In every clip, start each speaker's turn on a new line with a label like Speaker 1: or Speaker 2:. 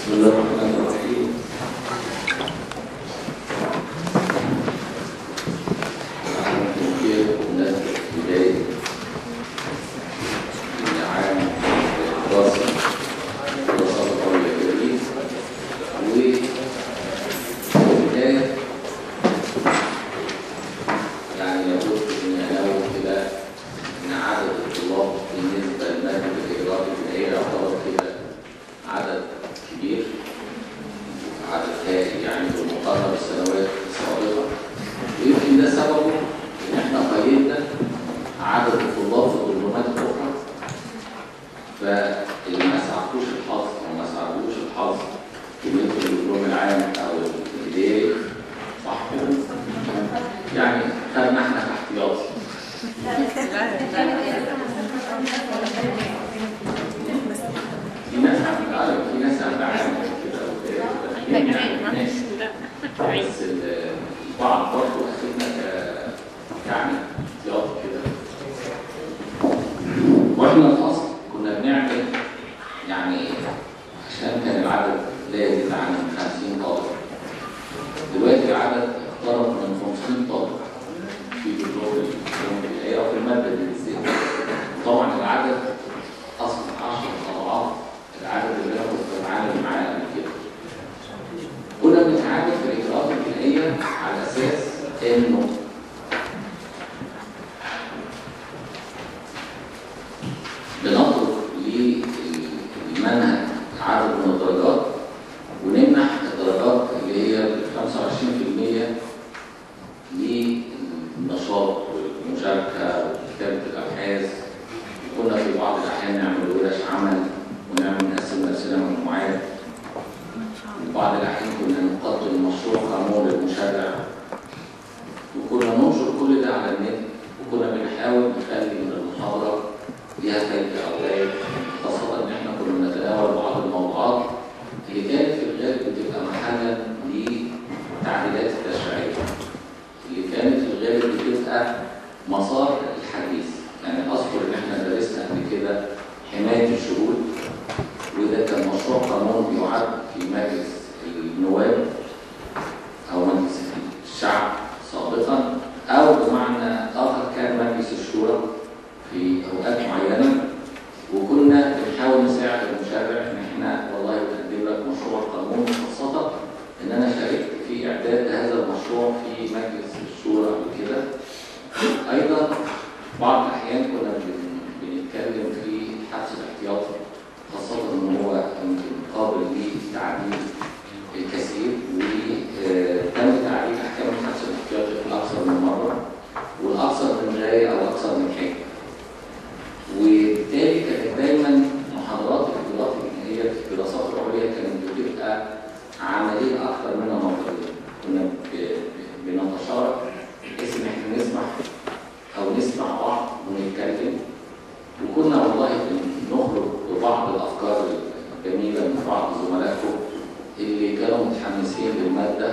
Speaker 1: بسم الله الرحمن الرحيم نحن نذكر بمناسبة بداية العام الدراسي دراسات القوية الجديد وبداية يعني لابد ان انوه كده ان عدد الطلاب بالنسبة لمادة الإجراءات البدائية يعتبر كده عدد كبير عدد هائل يعني بالمقارنة بالسنوات السابقة ويمكن ده سببه ان احنا قيدنا عدد الطلاب في الدبلومات الاخرى فاللي ما ساعدوش الحظ او ما ساعدوش الحظ في مثل الدبلوم العام او الابتدائي صح كده؟ يعني خدنا احنا كاحتياطي في ناس عم في ناس عم تعمل كده وكده يعني ناس بس ال- البعض برضه اخذنا ك يعني احتياط كده واحنا الاصل كنا بنعمل يعني عشان كان العدد لا يزيد عن 50 طالب دلوقتي العدد اقترب من 500 طالب في دبلوم الابتدائية او في المادة دي بالذات طبعا العدد اصبح 10 اضعاف العدد اللي انا كنت بتعامل معاه قبل كده كنا بنتعامل في الاجراءات البنائيه على اساس انه بنطلب للمنهج عدد من الدرجات ونمنح الدرجات اللي هي ال 25% للنشاط والمشاركه وكتابه الابحاث وكنا في بعض الاحيان نعمل ورش عمل ونعمل نقسم نفسنا مجموعات وبعض الأحيان كنا نقدم مشروع قانون للمشرع وكنا ننشر كل ده على النت وكنا بنحاول نخلي من المحاضرة ليها فايدة أو غاية خاصة إن إحنا كنا بنتناول بعض الموضوعات اللي كانت في الغالب بتبقى محلا للتعديلات التشريعية اللي كانت في الغالب بتبقى مسار الحديث يعني أذكر إن إحنا درسنا قبل كده حماية الشهود وده كان مشروع قانون يعد في مجلس النواب او مجلس الشعب سابقا او بمعنى اخر كان مجلس الشورى في اوقات معينه وكنا بنحاول نساعد المشرع ان احنا والله بنقدم لك مشروع قانون خاصه ان انا شاركت في اعداد هذا المشروع في مجلس الشورى قبل كده ايضا بعض الاحيان كنا بن- بنتكلم في الحبس الاحتياطي خاصة إن هو يمكن قابل للتعديل الكثير وتم تعديل أحكام الحبس الاحتياطي في أكثر من مرة والأكثر من غاية أو أكثر من حاجة. وبالتالي كانت دايما محاضرات الإجراءات الجنائية في الدراسات العليا كانت بتبقى عملية أكثر منها نظرية. كنا ب- ب- بنتشارك بحيث إن إحنا نسمع أو نسمع بعض ونتكلم وكنا والله نخرج ببعض الافكار الجميله من بعض زملائكم اللي كانوا متحمسين للماده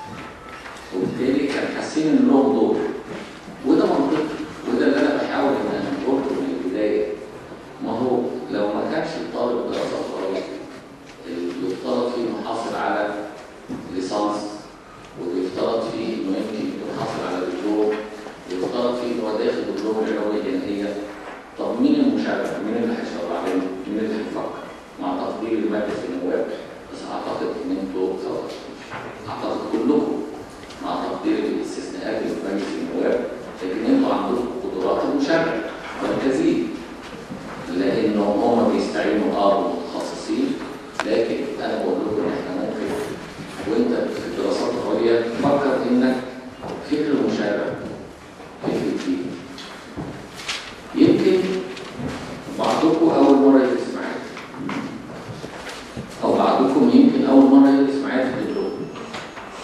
Speaker 1: وبالتالي كان حاسين ان لهم دور وده منطقي وده اللي انا بحاول ان انا اقوله من البدايه ما هو لو ما كانش الطالب دراسات قويه اللي يفترض فيه انه حاصل على ليسانس ويفترض فيه انه يمكن يكون حاصل على دبلوم ويفترض فيه انه هو داخل دبلوم العلويه الجنائيه طب مين المشرع؟ مين اللي هيشرع علينا؟ مين اللي هيفكر؟ مع تقدير المجلس النواب بس اعتقد ان انتوا أو اعتقد كلكم مع تقدير الاستثناءات اللي في مجلس النواب لكن انتوا عندكم قدرات المشرع مركزيه لانه هم بيستعينوا اه بمتخصصين لكن انا بقول لكم ان احنا ممكن وانت في الدراسات العليا تفكر انك فكر المشرع فكر جديد يمكن بعضكم أول مرة يدرس معايا أو بعضكم يمكن أول مرة يدرس معايا في الدبلوم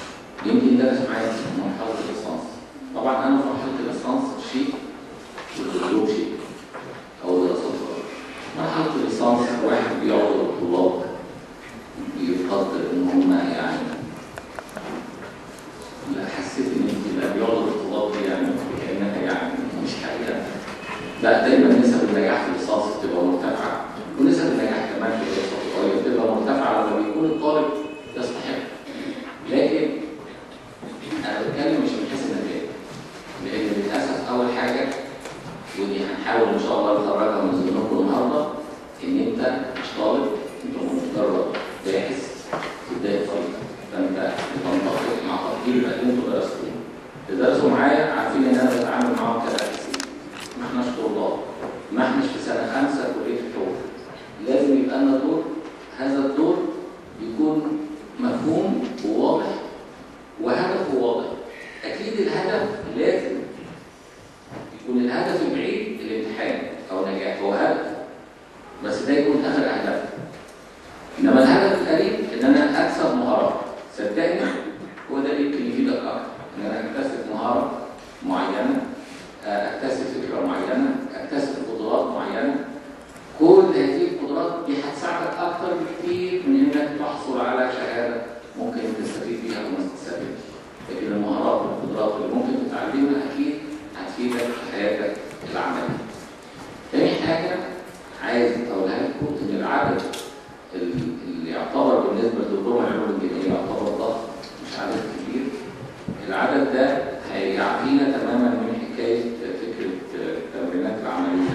Speaker 1: يكون الطالب يستحق لكن انا بتكلم مش من حيث النتائج لان للاسف اول حاجه ودي هنحاول ان شاء الله نخرجها من ذهنكم النهارده ان انت مش طالب انت مجرد باحث في بدايه طريقك فانت بتنتقل مع تقدير اللي انتوا درستوه تدرسوا معايا عارفين ان انا بتعامل معاهم كباحثين ما احناش طلاب ما احناش في سنه خمسه كليه الحقوق لازم يبقى لنا دور هذا الدور يكون مفهوم وواضح وهدفه واضح اكيد الهدف لازم يكون الهدف البعيد الامتحان او نجاح هو هدف بس ده يكون اخر اهداف انما الهدف القريب ان انا اكسب مهارات صدقني هو ده اللي يمكن يفيدك اكتر ان انا اكتسب مهاره معينه اكتسب فكره معينه اكتسب قدرات معينه كل هذه القدرات دي هتساعدك اكتر بكتير من انك تحصل على شهاده ممكن تستفيد بيها او ما تستفيدش لكن المهارات والقدرات اللي ممكن تتعلمها اكيد هتفيدك في حياتك العمليه. تاني حاجه عايز اقولها لكم ان العدد اللي يعتبر بالنسبه لدبلوم العلوم الدينيه يعتبر ضخم مش عدد كبير العدد ده هيعفينا تماما من حكايه فكره التمرينات العمليه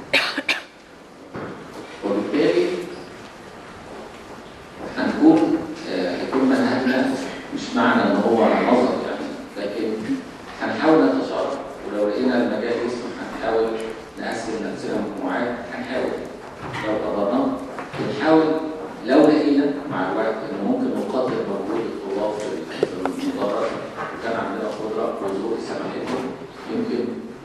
Speaker 1: وبالتالي هنكون هيكون منهجنا مش معنى ان هو نظر يعني لكن هنحاول نتشارك ولو لقينا المجال يسمح هنحاول نقسم نفسنا مجموعات هنحاول لو قدرنا بنحاول لو لقينا مع الوقت ان ممكن نقدر مجهود الطلاب في المدرج وكان عندنا قدره وظروف سمحتهم يمكن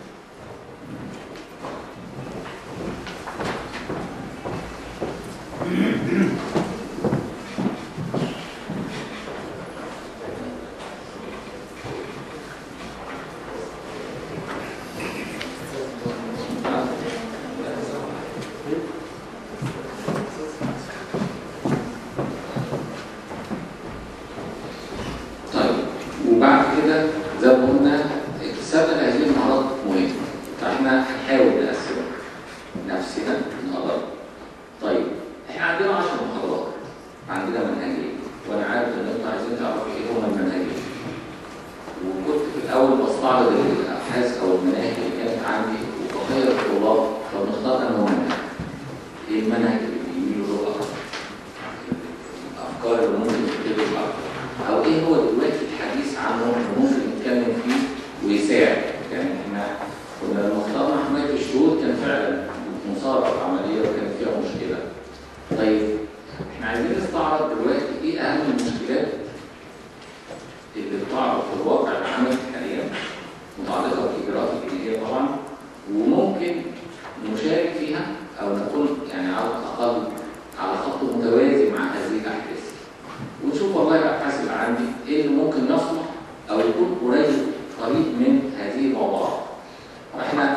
Speaker 1: طيب وبعد كده زي ما قلنا اكتسابنا لهذه المهارات مهم فاحنا هنحاول نقسم نفسنا نقدر طيب احنا عندنا 10 محاضرات عندنا منهجين وانا عارف ان انتوا عايزين تعرفوا ايه هما المنهجين وكنت في الاول بستعرض الابحاث او المناهج اللي كانت عندي وبخير الطلاب فبنختار انه منهج ايه المنهج اللي بيميلوا له اكتر الافكار اللي ممكن تبتدي اكتر او ايه هو دلوقتي الحديث عنه اللي ممكن نتكلم فيه ويساعد يعني احنا كنا لما اخترنا حمايه الشهود كان فعلا مصارعه عمليه وكانت فيها مشكله طيب احنا عايزين نستعرض دلوقتي ايه اهم المشكلات اللي بتعرض في الواقع العملي حاليا متعلقه بالاجراءات الجنائيه طبعا وممكن نشارك فيها او نكون يعني على الاقل على خط متوازي مع هذه الاحداث ونشوف والله الابحاث اللي عندي ايه اللي ممكن يصلح او يكون قريب قريب من هذه الموضوعات. واحنا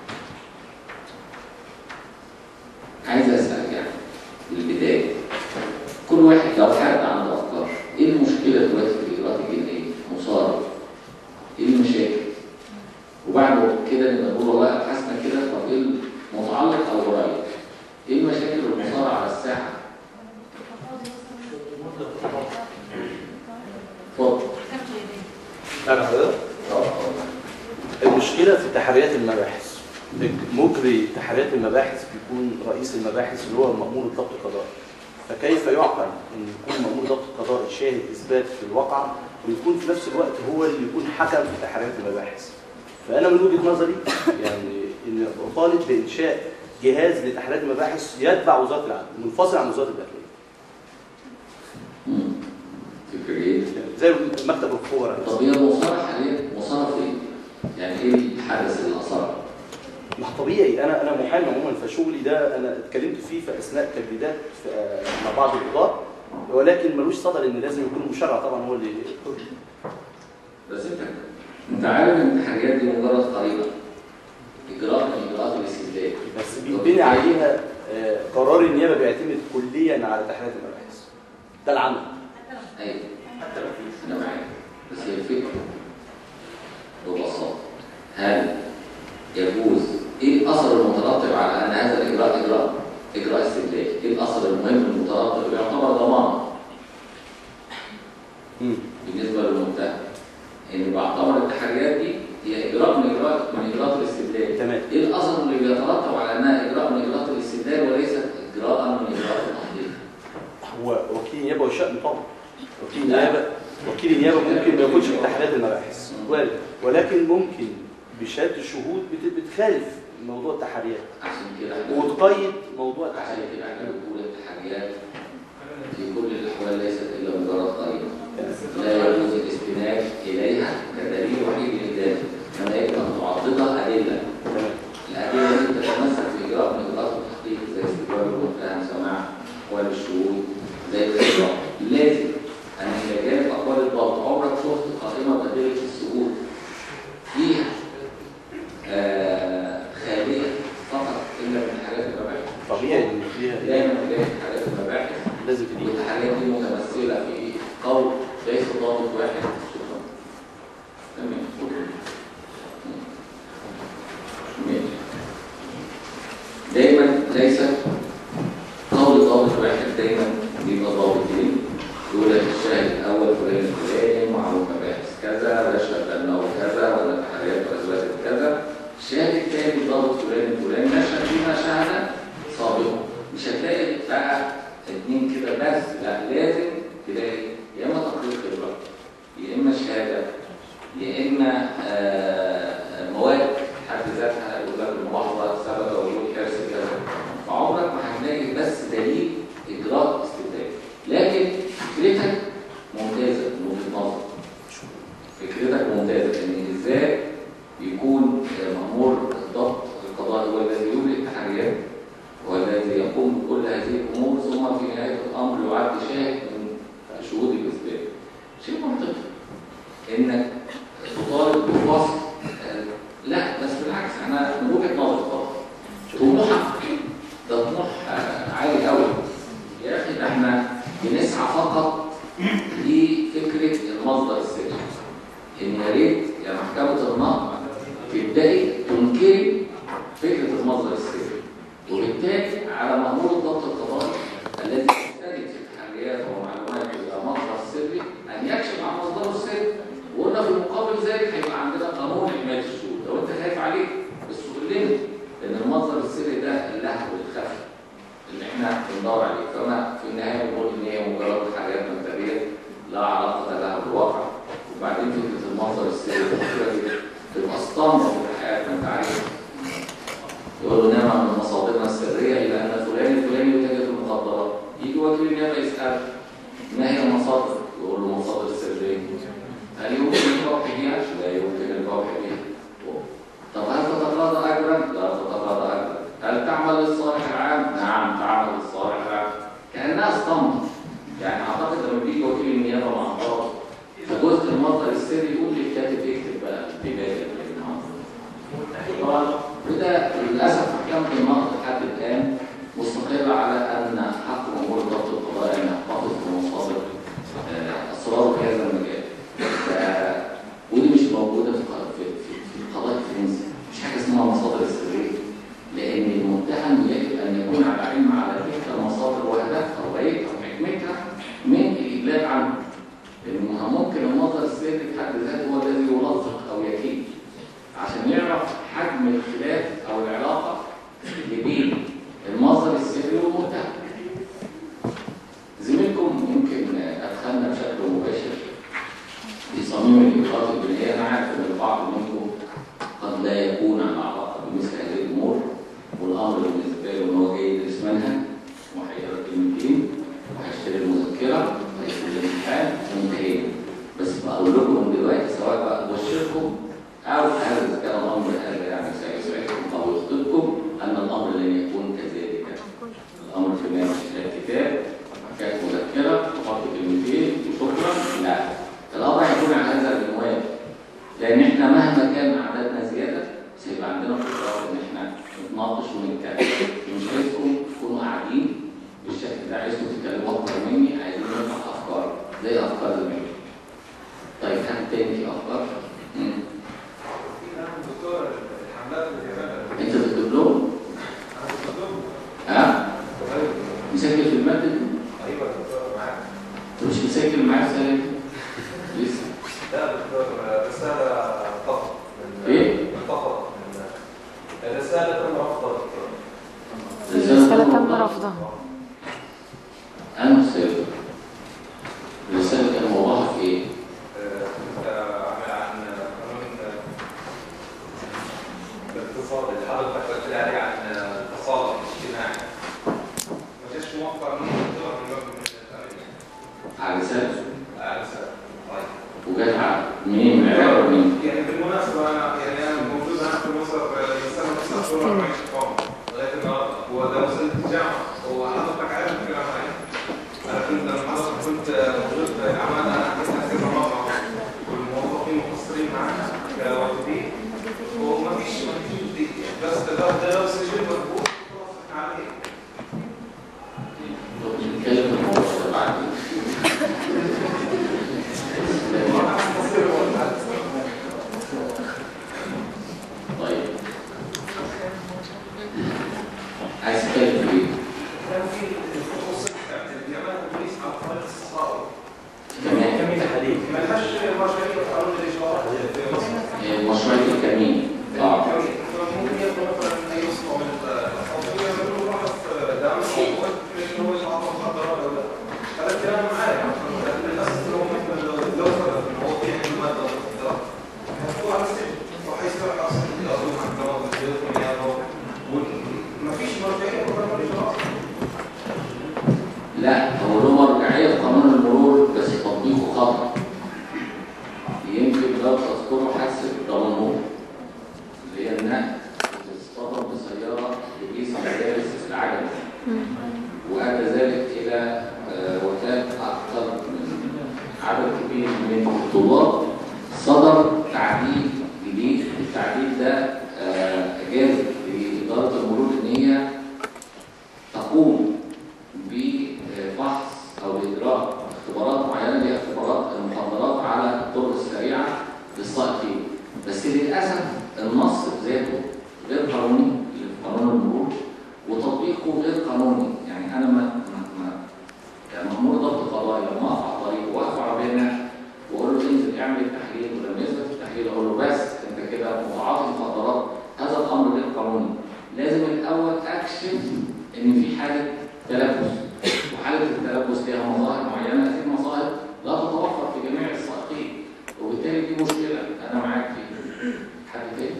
Speaker 1: عايز اسال يعني في البدايه كل واحد لو حد عنده افكار ايه المشكله دلوقتي في الاجراءات الجنائيه؟ مصارعه ايه المشاكل؟ وبعد كده نقول والله ابحاثنا كده طب ايه المتعلق او قريب؟ ايه المشاكل المصارعه على الساحه؟ اتفضل
Speaker 2: انا حضرتك المشكله في تحريات المباحث مجري تحريات المباحث بيكون رئيس المباحث اللي هو مأمور الضبط القضائي فكيف يعقل ان يكون مأمور الضبط القضائي شاهد اثبات في الواقعه ويكون في نفس الوقت هو اللي يكون حكم في تحريات المباحث فانا من وجهه نظري يعني ان اطالب بانشاء جهاز لتحريات المباحث يتبع وزاره العدل منفصل عن وزاره الداخليه
Speaker 1: مم. فكرة ايه؟
Speaker 2: زي مكتب الخبراء
Speaker 1: طب هي المصارعة حاليا مصارعة فين؟ يعني ايه الحدث اللي أثرها؟
Speaker 2: ما هو طبيعي انا انا محامي عموما فشغلي ده انا اتكلمت فيه في اثناء تجريدات في آه، مع بعض القضاه ولكن ملوش صدر ان لازم يكون المشرع طبعا هو اللي
Speaker 1: بس انت انت عارف ان التحريات دي مجرد قريبة إجراء من إجراءات الاستبداد
Speaker 2: بس بيتبني عليها آه، قرار النيابه بيعتمد كليا على تحريات المباحث ده العمل
Speaker 1: أيوه أنا معاك بس هي الفكرة ببساطة هل يجوز ايه الأثر المترتب على أن هذا الإجراء إجراء إجراء استبداد؟ ايه الأثر المهم المترتب اللي يعتبر ضمانة
Speaker 2: مم.
Speaker 1: بالنسبه للمتهم ان بعتبر التحريات دي هي اجراء من اجراءات من اجراءات الاستدلال
Speaker 2: تمام
Speaker 1: ايه الاثر اللي بيترتب على انها اجراء من اجراءات الاستدلال وليست اجراء من اجراءات التحقيق
Speaker 2: هو وكيل النيابه والشأن طبعا وكيل النيابه وكيل النيابه ممكن ما يكونش في تحريات المباحث وارد ولكن ممكن بشهاده الشهود بت- بتخالف موضوع التحريات
Speaker 1: عشان كده احنا
Speaker 2: وتقيد موضوع
Speaker 1: عشان
Speaker 2: التحريات
Speaker 1: كده احنا بنقول التحريات في كل الاحوال ليست الا مجرد قرينه لا يجوز الاستناد اليها كدليل وحيد للذات كما يجب ان تعضدها ادله
Speaker 2: تمام
Speaker 1: الادله دي تتمثل في اجراء من اجراءات التحقيق زي استجواب المتهم سماع اقوال الشهود زي الاجراء لازم ان الى جانب اقوال الضبط عمرك شفت قائمه بادله الثبوت فيها آه خاليه فقط الا من حاجات المباحث
Speaker 2: طبيعي ان فيها
Speaker 1: دايما تلاقي حاجات المباحث
Speaker 2: لازم في دي
Speaker 1: والتحاليات دي متمثله في قول ليس ضابط واحد شكرا تمام شكرا ماشي. دايما ليس قول ضابط واحد دايما بيبقى ضابطين يقول لك الشاهد الاول فلان الفلاني معروف مباحث كذا ولا شهد انه كذا ولا تحريات واثبتت كذا الشاهد الثاني ضابط فلان الفلاني نشهد بما شهد سابقا مش هتلاقي بقى اتنين كده بس لا لازم تلاقي يا اما تقرير خبره يا اما شهاده يا اما آه، مواد حد ذاتها يقول لك الملاحظه سبب وجود حرص كذا فعمرك ما هتلاقي بس دليل اجراء استدلال لكن فكرتك ممتازه من وجهه نظر فكرتك ممتازه ان ازاي يكون مأمور الضبط القضائي هو الذي يملك التحريات والذي يقوم بكل هذه الامور ثم في نهايه الامر يعد شاهد من شهود الاثبات. شيء منطقي انك تطالب بفصل آه، لا بس بالعكس انا من وجهه نظري طبعا طموحك ده طموح آه، عالي قوي يا اخي ده احنا بنسعى فقط لفكره المصدر السري ان يا ريت يا محكمه النقد تبداي تنكري فكره المصدر السري وبالتالي على مأمور الضبط القضائي الذي يستند في تحريات ومعلومات الى مصدر سري ان يكشف عن مصدره السري وقلنا في مقابل ذلك هيبقى عندنا قانون حمايه الشهود لو انت خايف عليه بس قول لنا لان المصدر السري ده اللهو والخفي اللي احنا بندور عليه فما في النهايه بنقول ان هي مجرد تحريات مكتبيه لا علاقه لها بالواقع وبعدين فكره المصدر السري الخطيره دي تبقى اسطمبه في الحياه ما انت عارف يقول له نعم من مصادرنا السريه الى ان فلان الفلاني يتاجر في المخدرات يجي وكيل النيابه يسال ما هي المصادر؟ يقول له مصادر السريه هل يمكن الفوح بها؟ لا يمكن الفوح بها طب هل تتقاضى اجرا؟ لا تتقاضى اجرا هل تعمل للصالح العام؟ نعم تعمل للصالح العام كانها اسطمبه يعني اعتقد لما بيجي وكيل النيابه مع طرف في جزء المصدر السري يقول للكاتب اكتب بقى البدايه طبعا وده للاسف محكمه النقد لحد الان مستقره على ان حق مأمور الضبط القضائي ان يحتفظ بمصادر آه، اسراره في هذا المجال. ف- ودي مش موجوده في ق- في في في القضاء الفرنسي، مش حاجه اسمها مصادر السريه. لان المتهم يجب ان يكون على علم على تلك المصادر وهدفها وغايتها وحكمتها من الابلاغ عنه. لانها ممكن المصدر السري في حد ذاته هو الذي يلصق او يكيد. عشان يعرف حجم الخلاف او العلاقه اللي بين المصدر السري والمتهم. زميلكم يمكن ادخلنا بشكل مباشر في صميم الاجراءات البنائيه انا عارف ان البعض منكم قد لا يكون على علاقه بمثل هذه الامور والامر بالنسبه له ان هو جاي يدرس منهج وهيقرا كلمتين وهيشتري المذكره وهيكتب الامتحان وانتهينا بس بقول لكم من دلوقتي سواء بقى ابشركم او هذا اذا كان الامر هذا يعني سيسعدكم او يخطئكم ان الامر لن يكون كذلك الامر في النهايه مش كتاب كانت مذكره تحط كلمتين وشكرا لا الامر هيكون على هذا المنوال لان احنا مهما كان عددنا زياده سيبقى عندنا قدرات ان احنا نتناقش ونتكلم مش عايزكم تكونوا قاعدين بالشكل ده عايزكم تتكلموا اكتر مني عايزين نفتح افكار زي افكار زمايلي طيب حد تاني في افكار؟ مم. انت بتكتب لهم؟ ها؟ مسجل في المادة دي؟ انت مش مسجل معايا سلام؟ على لسان
Speaker 3: على سنة. طيب.
Speaker 1: وجات على منين من العراق ولا منين؟
Speaker 3: يعني بالمناسبة أنا يعني أنا موجود هنا في مصر من سنة 49 إقامة لغاية النهاردة هو ده مسألة الجامعة هو حضرتك عارف الكلام معايا أنا كنت لما حضرتك كنت موجود في الأعمال أنا كنت أسير مطعم والموظفين مقصرين معانا كواجبين وما فيش ما فيش دي بس ده ده لو سجل مقبول خلاص إحنا عليه
Speaker 1: نتكلم في الموضوع ده بعدين طيب عايز تتكلم في ايه؟
Speaker 3: كان في الخصوص بتاعت الجامعة البوليس على الطريق الصحراوي
Speaker 1: كمان
Speaker 2: تحاليل
Speaker 3: ملهاش مشاريع قانون الإشارة في مصر
Speaker 1: مشروع الكمين اه
Speaker 3: ممكن ياخدوا مثلا اي نسخه من التصوير يعملوا بحث دعم هو ان هو يتعاطى مخدرات او لا هذا الكلام معايا لكن للاسف ان هو مثلا لو لو ثبت ان هو بيعمل ماده مخدرات هيحطوه على السجن وهيصير اصلا ياخذوا محكمه ويجلدوا نيابه ومفيش مرجعيه لقانون الاجراءات
Speaker 1: لا هو له مرجعية في قانون المرور بس تطبيقه خطأ يمكن لو تذكروا حادثة ضمنهور اللي هي النقل بتصطدم بسيارة بقيس مدارس العجل وأدى ذلك إلى آه، وفاة أكثر من عدد كبير من الطلاب صدر تعديل جديد التعديل ده آه، أجاز لإدارة المرور إن هي تقوم بفحص او باجراء اختبارات معينه هي اختبارات المخدرات على الطرق السريعه للسائقين بس للاسف النص بذاته غير قانوني اللي في قانون المرور وتطبيقه غير قانوني يعني انا ما ما ما يعني مأمور ضبط قضائي لما اقف على الطريق واقف عربيه واقول له انزل اعمل التحليل ولما يثبت التحليل اقول له بس انت كده متعاطي مخدرات هذا الامر غير قانوني لازم الاول اكشف ان في حاله تلبس وحاله التلبس ليها مظاهر معينه هذه المظاهر لا تتوفر في جميع السائقين وبالتالي دي مشكله انا معاك فيها حد تاني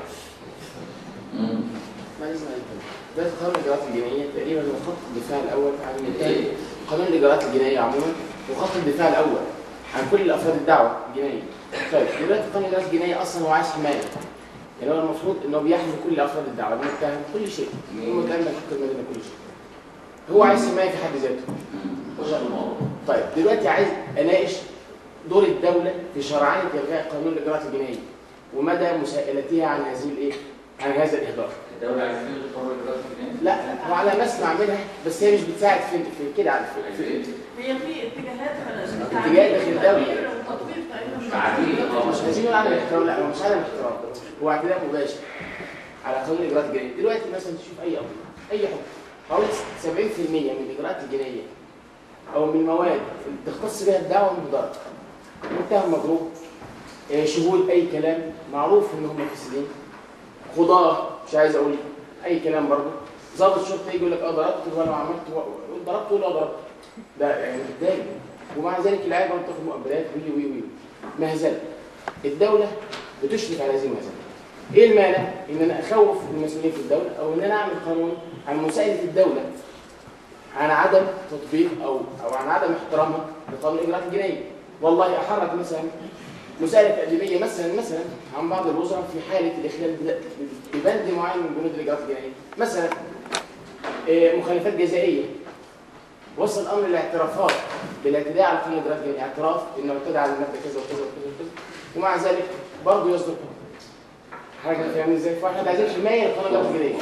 Speaker 1: مم.
Speaker 4: معلش معلش ده قانون الاجراءات الجنائيه تقريبا هو خط الدفاع الاول عن التالي قانون الاجراءات الجنائيه عموما هو خط الدفاع الاول عن كل افراد الدعوه الجنائيه طيب دلوقتي قانون الاجراءات الجنائيه اصلا هو عايز حمايه يعني هو المفروض انه بيحمي كل افراد الدعوه المتهم كل شيء المتهم بالحق المدني كل شيء هو عايز حمايه في حد ذاته
Speaker 1: مم. خش في الموضوع
Speaker 4: طيب دلوقتي عايز اناقش دور الدوله في شرعيه الغاء قانون الاجراءات الجنائيه ومدى مساءلتها عن هذه الايه؟ عن هذا الاهدار
Speaker 1: الدوله عايزه تلغي قانون الاجراءات الجنائيه
Speaker 4: لا هو على ما اسمع منها بس هي مش بتساعد في في كده على في,
Speaker 1: عايزه
Speaker 4: في
Speaker 1: ايه؟
Speaker 5: هي في اتجاهات
Speaker 4: اتجاهات داخل الدولة.
Speaker 5: وتطبيق تقريبا
Speaker 1: تعديل اه
Speaker 4: مش عايزين نقول عدم احترام لا هو مش عدم احترام هو اعتداء مباشر على قانون الاجراءات الجنائيه دلوقتي مثلا تشوف اي قضيه اي حكم حوالي 70% من الاجراءات الجنائيه او من المواد اللي تختص بها الدعوه المضاد متهم مضروب آه، شهود اي كلام معروف ان هم فاسدين قضاه مش عايز اقول اي كلام برضه ضابط شرطه يجي يقول لك اه ضربته ولا عملت و- ضربته ولا ضربته ده يعني دايما ومع ذلك العيال برضه تاخد مقابلات وي وي وي مهزله الدوله بتشرف على هذه المهزله ايه المانع ان انا اخوف المسؤولين في الدوله او ان انا اعمل قانون عن مساعده الدوله عن عدم تطبيق او او عن عدم احترامها لقانون الاجراءات الجنائيه والله احرك مثلا مساله تاديبيه مثلا مثلا عن بعض الوزراء في حاله الاخلال بد- ببند معين من بنود الاجراءات الجنائيه مثلا إيه، مخالفات جزائيه وصل الامر للاعترافات بالاعتداء على قانون الاجراءات الجنائيه اعتراف انه اعتدى على الماده كذا وكذا وكذا وكذا ومع ذلك برضه يصدر حكم حاجه فاهمين ازاي؟ فاحنا عايزين حمايه لقانون الاجراءات الجنائيه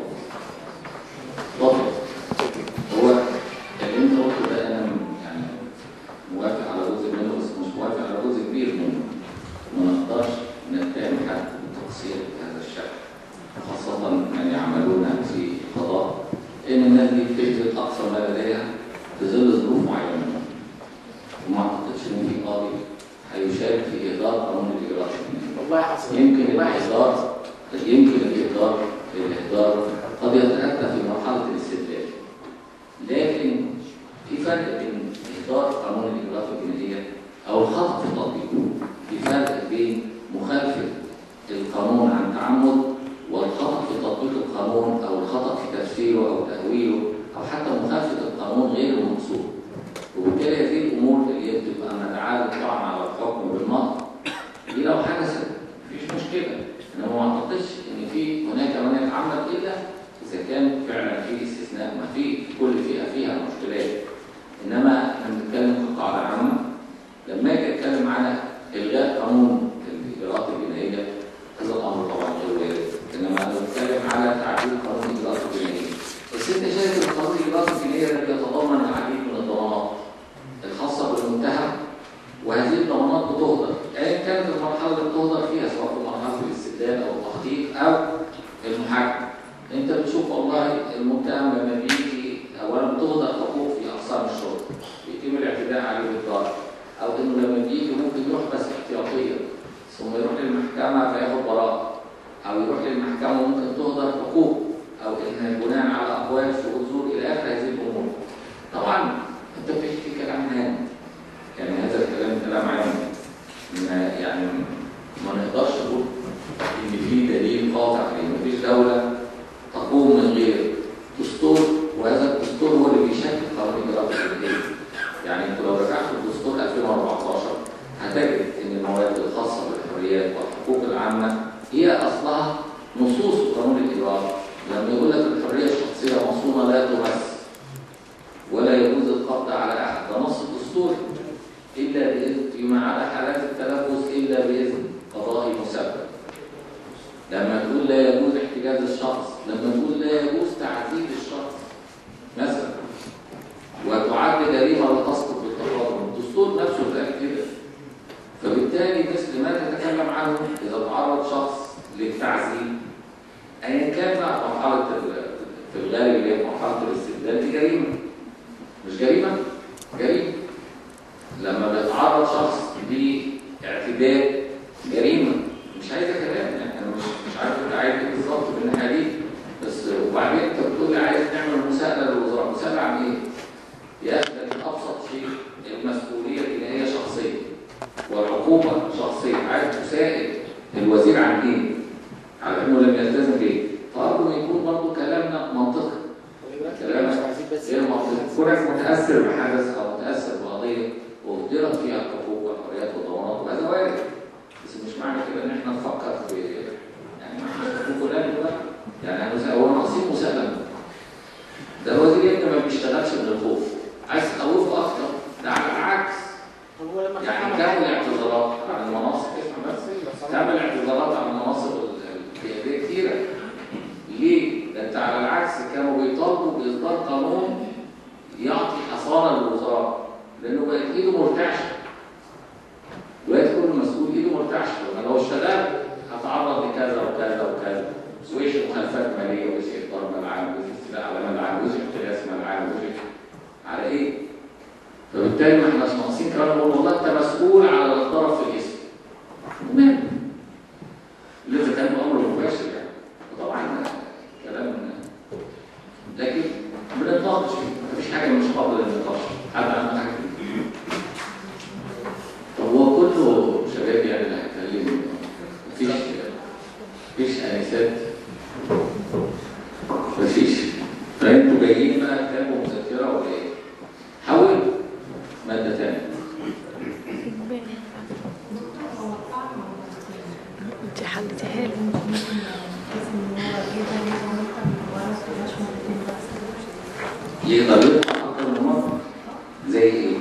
Speaker 1: اتفضل هو اللي انت قلته ده انا يعني موافق على جزء منه بس مش موافق على جزء كبير منه ما نقدرش نتهم حد بالتقصير بهذا الشكل خاصة من يعملون في القضاء لأن الناس دي بتبذل أقصى ما لديها في ظل ظروف معينة وما أعتقدش إن في قاضي هيشارك في إهدار قانون الإجراءات الجنائية.
Speaker 4: والله حصل
Speaker 1: يمكن
Speaker 4: والله حصل.
Speaker 1: الإهدار يمكن الإهدار الإهدار قد يتأتى في مرحلة الاستدلال لكن في فرق بين إهدار قانون الإجراءات الجنائية أو الخطأ في تطبيقه في فرق بين مخالفة القانون عن تعمد والخطأ في تطبيق القانون أو الخطأ في تفسيره أو تأويله أو حتى مخالفة القانون غير المقصود وبالتالي هذه الأمور اعتقد انه لما بيجي ممكن يروح بس احتياطيا ثم يروح للمحكمه فياخد براءه او يروح للمحكمه وممكن تهدر حقوق او ان بناء على اقوال شهود زور الى اخر هذه الامور. طبعا انت بتحكي كلام عام يعني هذا الكلام كلام عام ما يعني ما نقدرش نقول ان في دليل قاطع لان مفيش دوله تقوم من غير دستور وهذا الدستور هو اللي بيشكل قانون الاجراءات الجديده. يعني انت لو رجعت الدستور 2014 هتجد ان المواد الخاصه بالحريات والحقوق العامه هي اصلها نصوص قانون الاجراءات لما يقول لك الحريه الشخصيه مصونه لا تمس ولا يجوز القبض على احد ده نص الدستور الا باذن فيما على حالات التلبس الا باذن قضائي مسبب لما تقول لا يجوز احتجاز الشخص لما تقول لا يجوز تعذيب الشخص مثلا وتعد جريمه لا تسقط بالتفاضل الدستور نفسه قال كده فبالتالي مثل ما تتكلم عنه اذا تعرض شخص للتعذيب ايا كان بقى مرحله ال- في الغالب اللي هي مرحله الاستبداد دي جريمه مش جريمه؟ جريمه لما بيتعرض شخص لاعتداء جريمه مش عايزه كلام يعني انا مش مش عارف انت عايز ايه بالظبط في الناحيه دي بس وبعدين انت بتقول لي عايز نعمل مساءله للوزراء مساءله عن ايه؟ يا اخي ده من ابسط شيء المسؤوليه الجنائيه شخصيه والعقوبه شخصيه عايز تسائل الوزير عن ايه؟ على انه لم يلتزم بايه؟ فارجو يكون برضه كلامنا منطقي
Speaker 4: والاجراءات
Speaker 1: كلام
Speaker 4: مش عايزين بس
Speaker 1: غير منطقي كونك متاثر بحدث او متاثر بقضيه واهدرت فيها الحقوق والحريات والضمانات وهذا وارد بس مش معنى كده ان احنا نفكر في يعني ما احنا حقوق فلان بقى يعني هنس- هو ناقصين مساءله ده الوزير يا ابني ما بيشتغلش من الخوف عايز تخوفه اكتر ده على العكس
Speaker 4: طب هو لما
Speaker 1: يعني
Speaker 4: حكم
Speaker 1: تعمل
Speaker 4: حاجة-
Speaker 1: اعتذارات عن المناصب اسمع بس تعمل اعتذارات عن المناصب القياديه كتيره ليه؟ ده انت على العكس كانوا بيطالبوا باصدار قانون يعطي حصانه للوزراء لانه بقت ايده مرتعشه دلوقتي كل مسؤول ايده مرتعشه انا لو اشتغلت هتعرض لكذا وكذا وكذا وإيش مخالفات ماليه وإيش اهدار ملعب وإيش استيلاء على ملعب وإيش اختلاس ملعب وإيش على ايه؟ فبالتالي ما احناش ناقصين كلام نقول والله انت مسؤول على الطرف في الاسم وماله؟ لذا كان امر مباشر يعني وطبعا كلام لكن بنتناقش فيه مفيش حاجه مش قابله للنقاش حد عنده حاجه طب هو كله شباب يعني اللي هيتكلموا مفيش مفيش انسات مفيش فانتوا جايين بقى كتاب ومذكره ولا ايه؟ حول ماده ثانيه
Speaker 6: انت حلتها له
Speaker 1: يقدر يطلع اكتر من مره زي ايه؟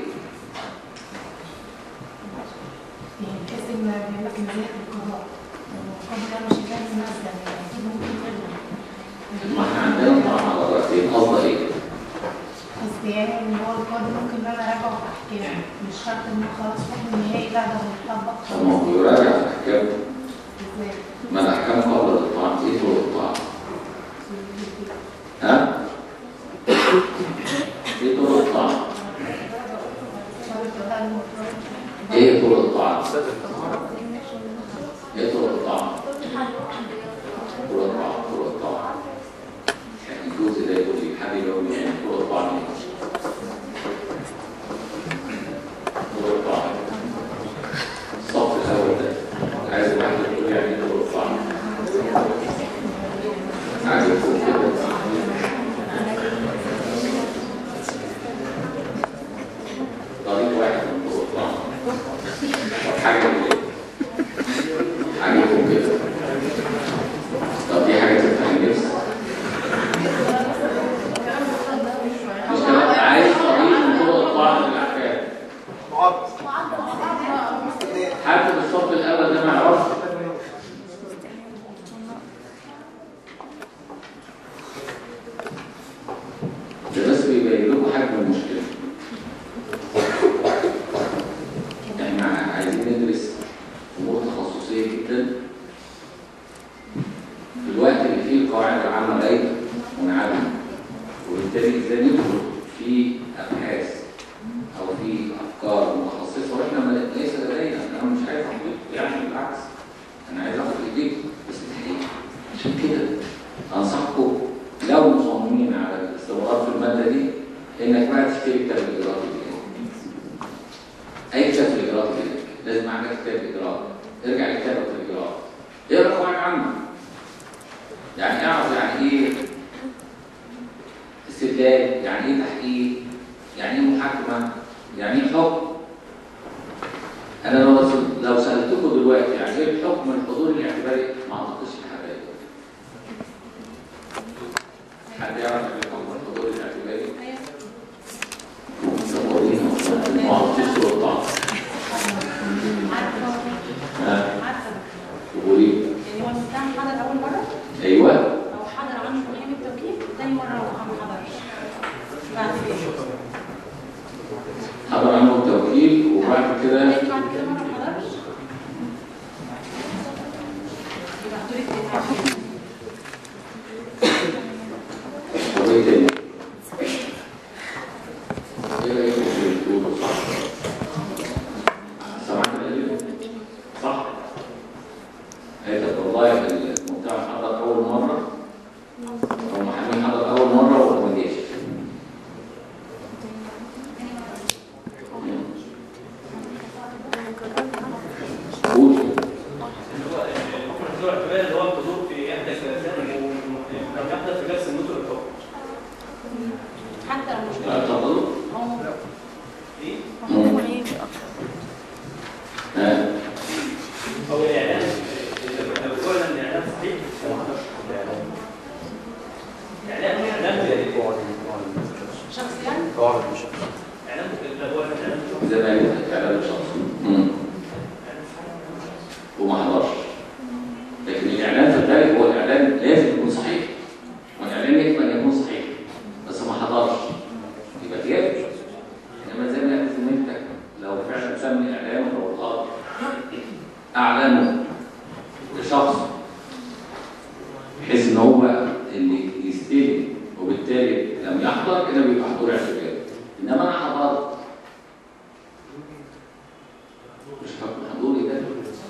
Speaker 1: ما احنا عندنا طبعا على درجتين قصد ايه؟
Speaker 5: يعني ان هو القاضي ممكن ان انا اراجعه في احكامه مش شرط ان هو خلاص حكم نهائي لا ده هيطبق
Speaker 1: طب ما هو يراجع في احكامه
Speaker 5: ازاي؟
Speaker 1: ما الاحكام قبل الطعن ايه طرق الطعن؟ ها؟ ايه طرق الطعن؟
Speaker 5: شرط ده المفروض
Speaker 1: ايه طرق الطعن؟ ايه طرق الطعن؟ طرق الطعن طرق الطعن يعني الجزء ده يقول لي حد يقول لي يعني طرق الطعن ايه؟ طرق الطعن الصف الاول ده عايز واحد يقول لي يعني ايه طرق الطعن؟ عايز يكون كده طريق واحد من طرق الطعن حاجه من ايه؟ اي كتاب في الاجراءات كده لازم اعمل كتاب اجراء ارجع لكتابه الاجراءات اقرا قواعد عامه يعني اعرف يعني ايه استدلال يعني ايه تحقيق يعني ايه محاكمه يعني ايه حكم انا لو لو سالتكم دلوقتي يعني ايه الحكم الحضور الاعتباري ما اعتقدش في حد هيقول حد يعرف ايه الحكم الحضور الاعتباري صورينا ما اعطيش سلطات
Speaker 5: عارفه
Speaker 1: ها
Speaker 5: عارفه
Speaker 1: قولي
Speaker 5: يعني هو المتهم حضر اول مره
Speaker 1: ايوه
Speaker 5: او حضر عنه محامي التوكيل تاني مره هو ما حضرش بعد كده
Speaker 1: حضر عنه التوكيل وبعد كده
Speaker 5: تاني بعد كده مره ما حضرش يبقى حضور التاني
Speaker 1: وايه تاني؟ ايه رايكم في اللي بتقوله صح؟ سمعت الكلام؟ صح؟ قالت والله المتهم حضر اول مره او المحامي حضر اول مره وما جاش قول
Speaker 7: حكم الحضور الاعتباري اللي هو الحضور في احدى الجلسات لم يحضر في جلسه النطق الحكم
Speaker 5: حتى لو مش
Speaker 1: لا تفضل
Speaker 5: هو
Speaker 7: ايه؟
Speaker 6: هو ايه
Speaker 1: ها
Speaker 7: او الاعلان لو قلنا ان الاعلان صحيح فما حضرش اعلان اعلان جديد
Speaker 5: شخص يعني
Speaker 2: قواعد مش
Speaker 7: اعلان لو هو اعلان
Speaker 1: زي ما قلت اعلان الشخص مم. وما حضرش لكن الاعلان في الغالب هو الاعلان لازم يكون صحيح والاعلان يجب ان يكون صحيح بس ما حضرش يبقى كده انما زي ما قلت زميلتك لو فعلا سمي اعلان او القاضي اعلنه لشخص بحيث ان هو اللي يستلم وبالتالي لم يحضر كده بيبقى حضور اعتباري انما انا حضرت مش حكم حضوري ده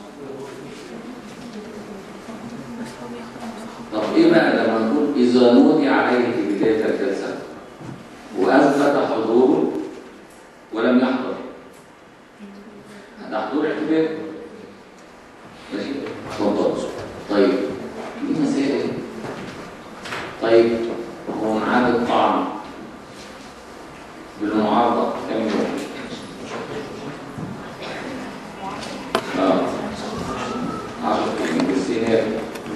Speaker 1: طب ايه بقى لما نقول اذا نودي عليه في بدايه الجلسه واثبت حضوره ولم يحضر هذا حضور اعتباري ماشي اتفضل طيب دي مسائل طيب هو ميعاد الطعن بالمعارضه كم يوم؟ اه 10 ايام بالسينات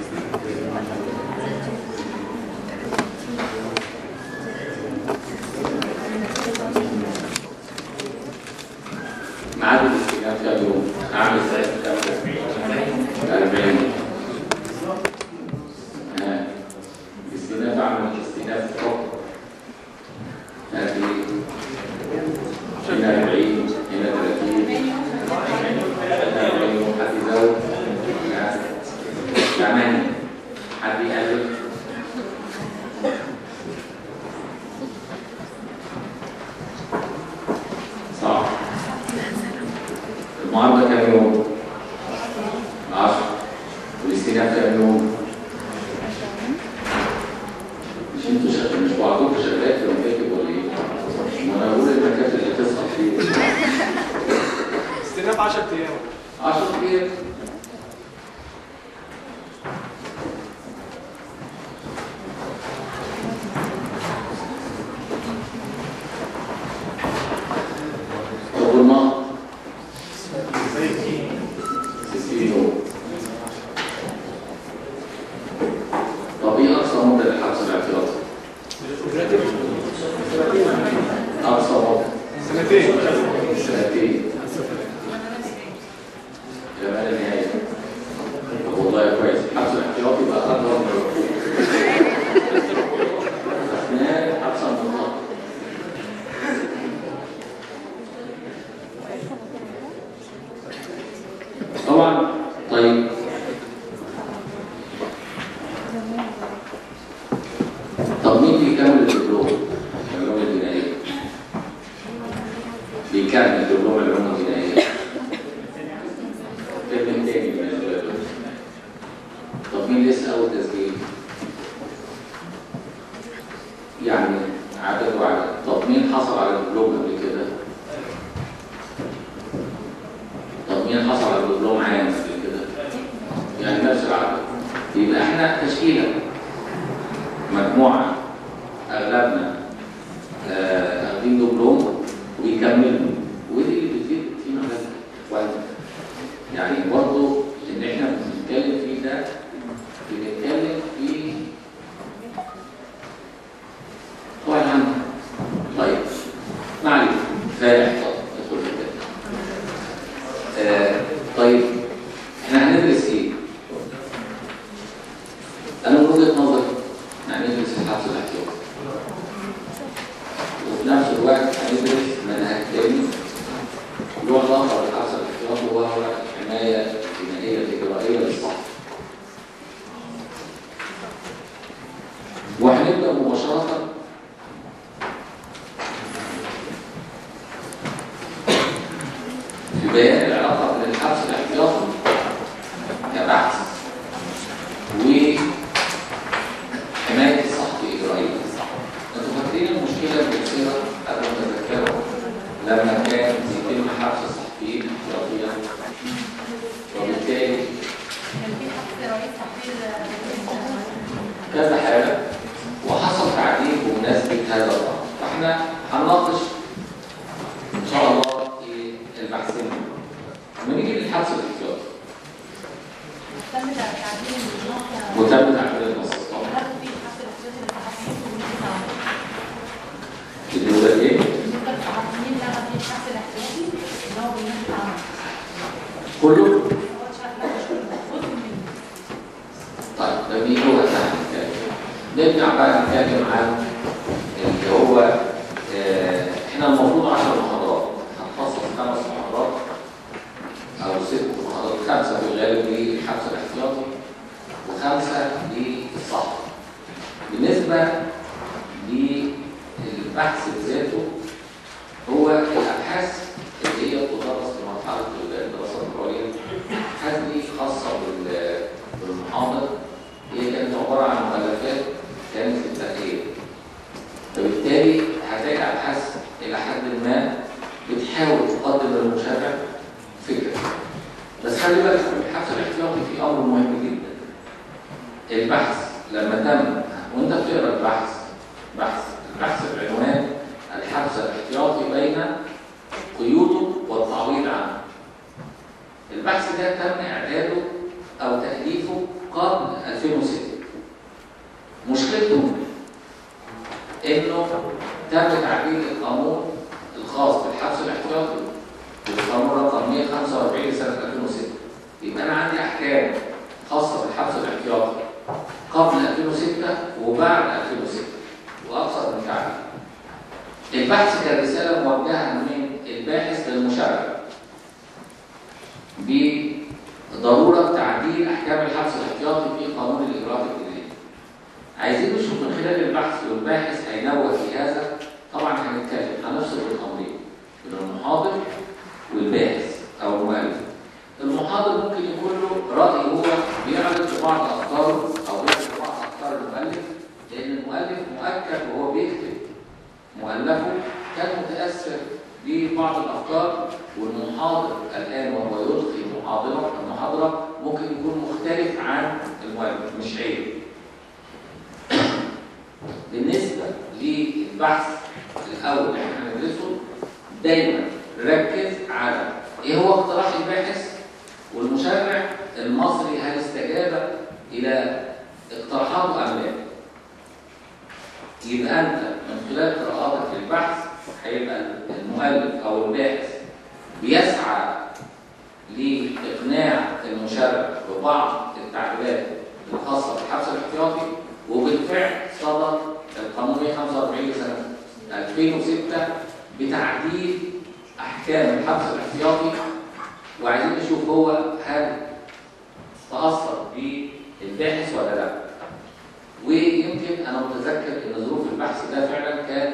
Speaker 1: ميعاد الاستئناف كام يوم؟ اعمل ازاي كام يوم؟ 40 ها الاستئناف اعمل استئناف حكم هذه هنا 40 هنا 30 هنا 40 حد يزود ها. ثمانية حد يقلل صح المعارضة كام يوم؟ 10 والاستئناف كام يوم؟ مش انتوا شغال مش بعضكم شغال في المكاتب ولا ايه؟ ما انا بقول المكاتب اللي تسقط فيه
Speaker 3: استئناف 10 ايام
Speaker 1: 10 ايام طب والنهر 60 يوم طب ايه اقصى مده للحبس الاعتراضي؟ اقصى مده
Speaker 3: سنتين
Speaker 1: سنتين جمال النهاية طب والله كويس حبس الاحتياطي بقى أكبر من الحقوق أثناء حبس المطلق طبعا طيب طب مين بيكمل الدبلوم؟ العلوم الجنائية بيكمل دبلوم العلوم الجنائية ترم تاني من البلد طب مين لسه أول تسجيل؟ يعني عدد وعدد طب مين حصل على الدبلوم قبل كده؟ طب مين حصل على الدبلوم عام قبل كده؟ يعني نفس العدد يبقى احنا تشكيله مجموعه اغلبنا آه، واخدين دبلوم وبيكملوا ودي اللي بتفيد فينا غير كويس يعني برضه اللي احنا بنتكلم فيه ده بنتكلم في هو الهم طيب ما عليك فارح ندخل في كده آه، طيب احنا هندرس ايه؟ انا من وجهه نظري هندرس الحبس الاحتياطي وفي نفس الوقت هندرس منهج تاني له علاقه بالحبس الاحتياطي وهو الحمايه الجنائيه الاجرائيه للصحه وهنبدا مباشره في بيان العلاقه بين الحبس الاحتياطي كبحث وحمايه الصحه الاجرائيه انتوا فاكرين المشكله اللي بتصير قبل ما تتذكروا لما كان يتم حبس الصحفيين احتياطيا وبالتالي
Speaker 5: كان في حبس رئيس تحرير
Speaker 1: كذا حاله وحصل تعديل بمناسبه هذا الامر فاحنا هنناقش ان شاء الله إيه البحثين لما نيجي للحبس الاحتياطي
Speaker 5: تم تعديل النظام
Speaker 1: وتم تعديل النص طبعا
Speaker 5: هل في حبس الاحتياطي للصحفيين في
Speaker 1: اللي هو ايه؟
Speaker 5: بالنسبه للصحفيين لغى في الحبس الاحتياطي اللي هو بالنسبه للعمل
Speaker 1: كله
Speaker 5: هو شرح لك مش كله جزء منه
Speaker 1: طيب ده مين هو سهل الكلام نرجع بقى نتكلم عن اللي هو آه، احنا المفروض 10 محاضرات هنخصص خمس محاضرات او ست محاضرات خمسه في الغالب للحبس الاحتياطي وخمسه للصحه بالنسبه للبحث بذاته هو الابحاث اللي هي بتدرس في مرحله الدراسات العليا الابحاث دي خاصه بال- بالمحاضر هي كانت عباره عن مؤلفات كانت في التأهيل فبالتالي هتلاقي ابحاث الى حد ما بتحاول تقدم للمشرع فكره بس خلي بالك في البحث الاحتياطي في امر مهم جدا البحث لما تم وانت بتقرا البحث بحث البحث بعنوان الحبس الاحتياطي بين قيوده والتعويض عنه البحث ده تم اعداده او تاليفه قبل 2006 مشكلته انه تم تعديل القانون الخاص بالحبس الاحتياطي بالقانون رقم 145 لسنه 2006 يبقى انا عندي احكام خاصه بالحبس الاحتياطي قبل 2006 وبعد 2006 واكثر من تعديل البحث كان رساله موجهه من الباحث للمشرع بضروره تعديل احكام الحبس الاحتياطي في قانون الاجراءات الجنائيه. عايزين نشوف من خلال البحث والباحث هينوه في هذا طبعا هنتكلم هنفصل بين الامرين بين المحاضر والباحث او المؤلف. المحاضر ممكن يكون له راي هو بيعرض بعض افكاره او بيعرض بعض افكار المؤلف لان المؤلف مؤكد وهو بيكتب مؤلفه كان متاثر ببعض الافكار والمحاضر الان وهو يلقي محاضره المحاضره ممكن يكون مختلف عن المؤلف مش عيب بالنسبه للبحث الاول اللي احنا هندرسه دايما ركز على ايه هو اقتراح الباحث والمشرع المصري هل استجاب الى اقتراحاته ام لا يبقى انت من خلال قراءاتك للبحث هيبقى المؤلف او الباحث بيسعى لاقناع المشرع ببعض التعديلات الخاصه بالحبس الاحتياطي وبالفعل صدر القانون 145 لسنه 2006 بتعديل احكام الحبس الاحتياطي وعايزين نشوف هو هل تاثر بالباحث ولا لا ويمكن انا متذكر ان ظروف البحث ده فعلا كان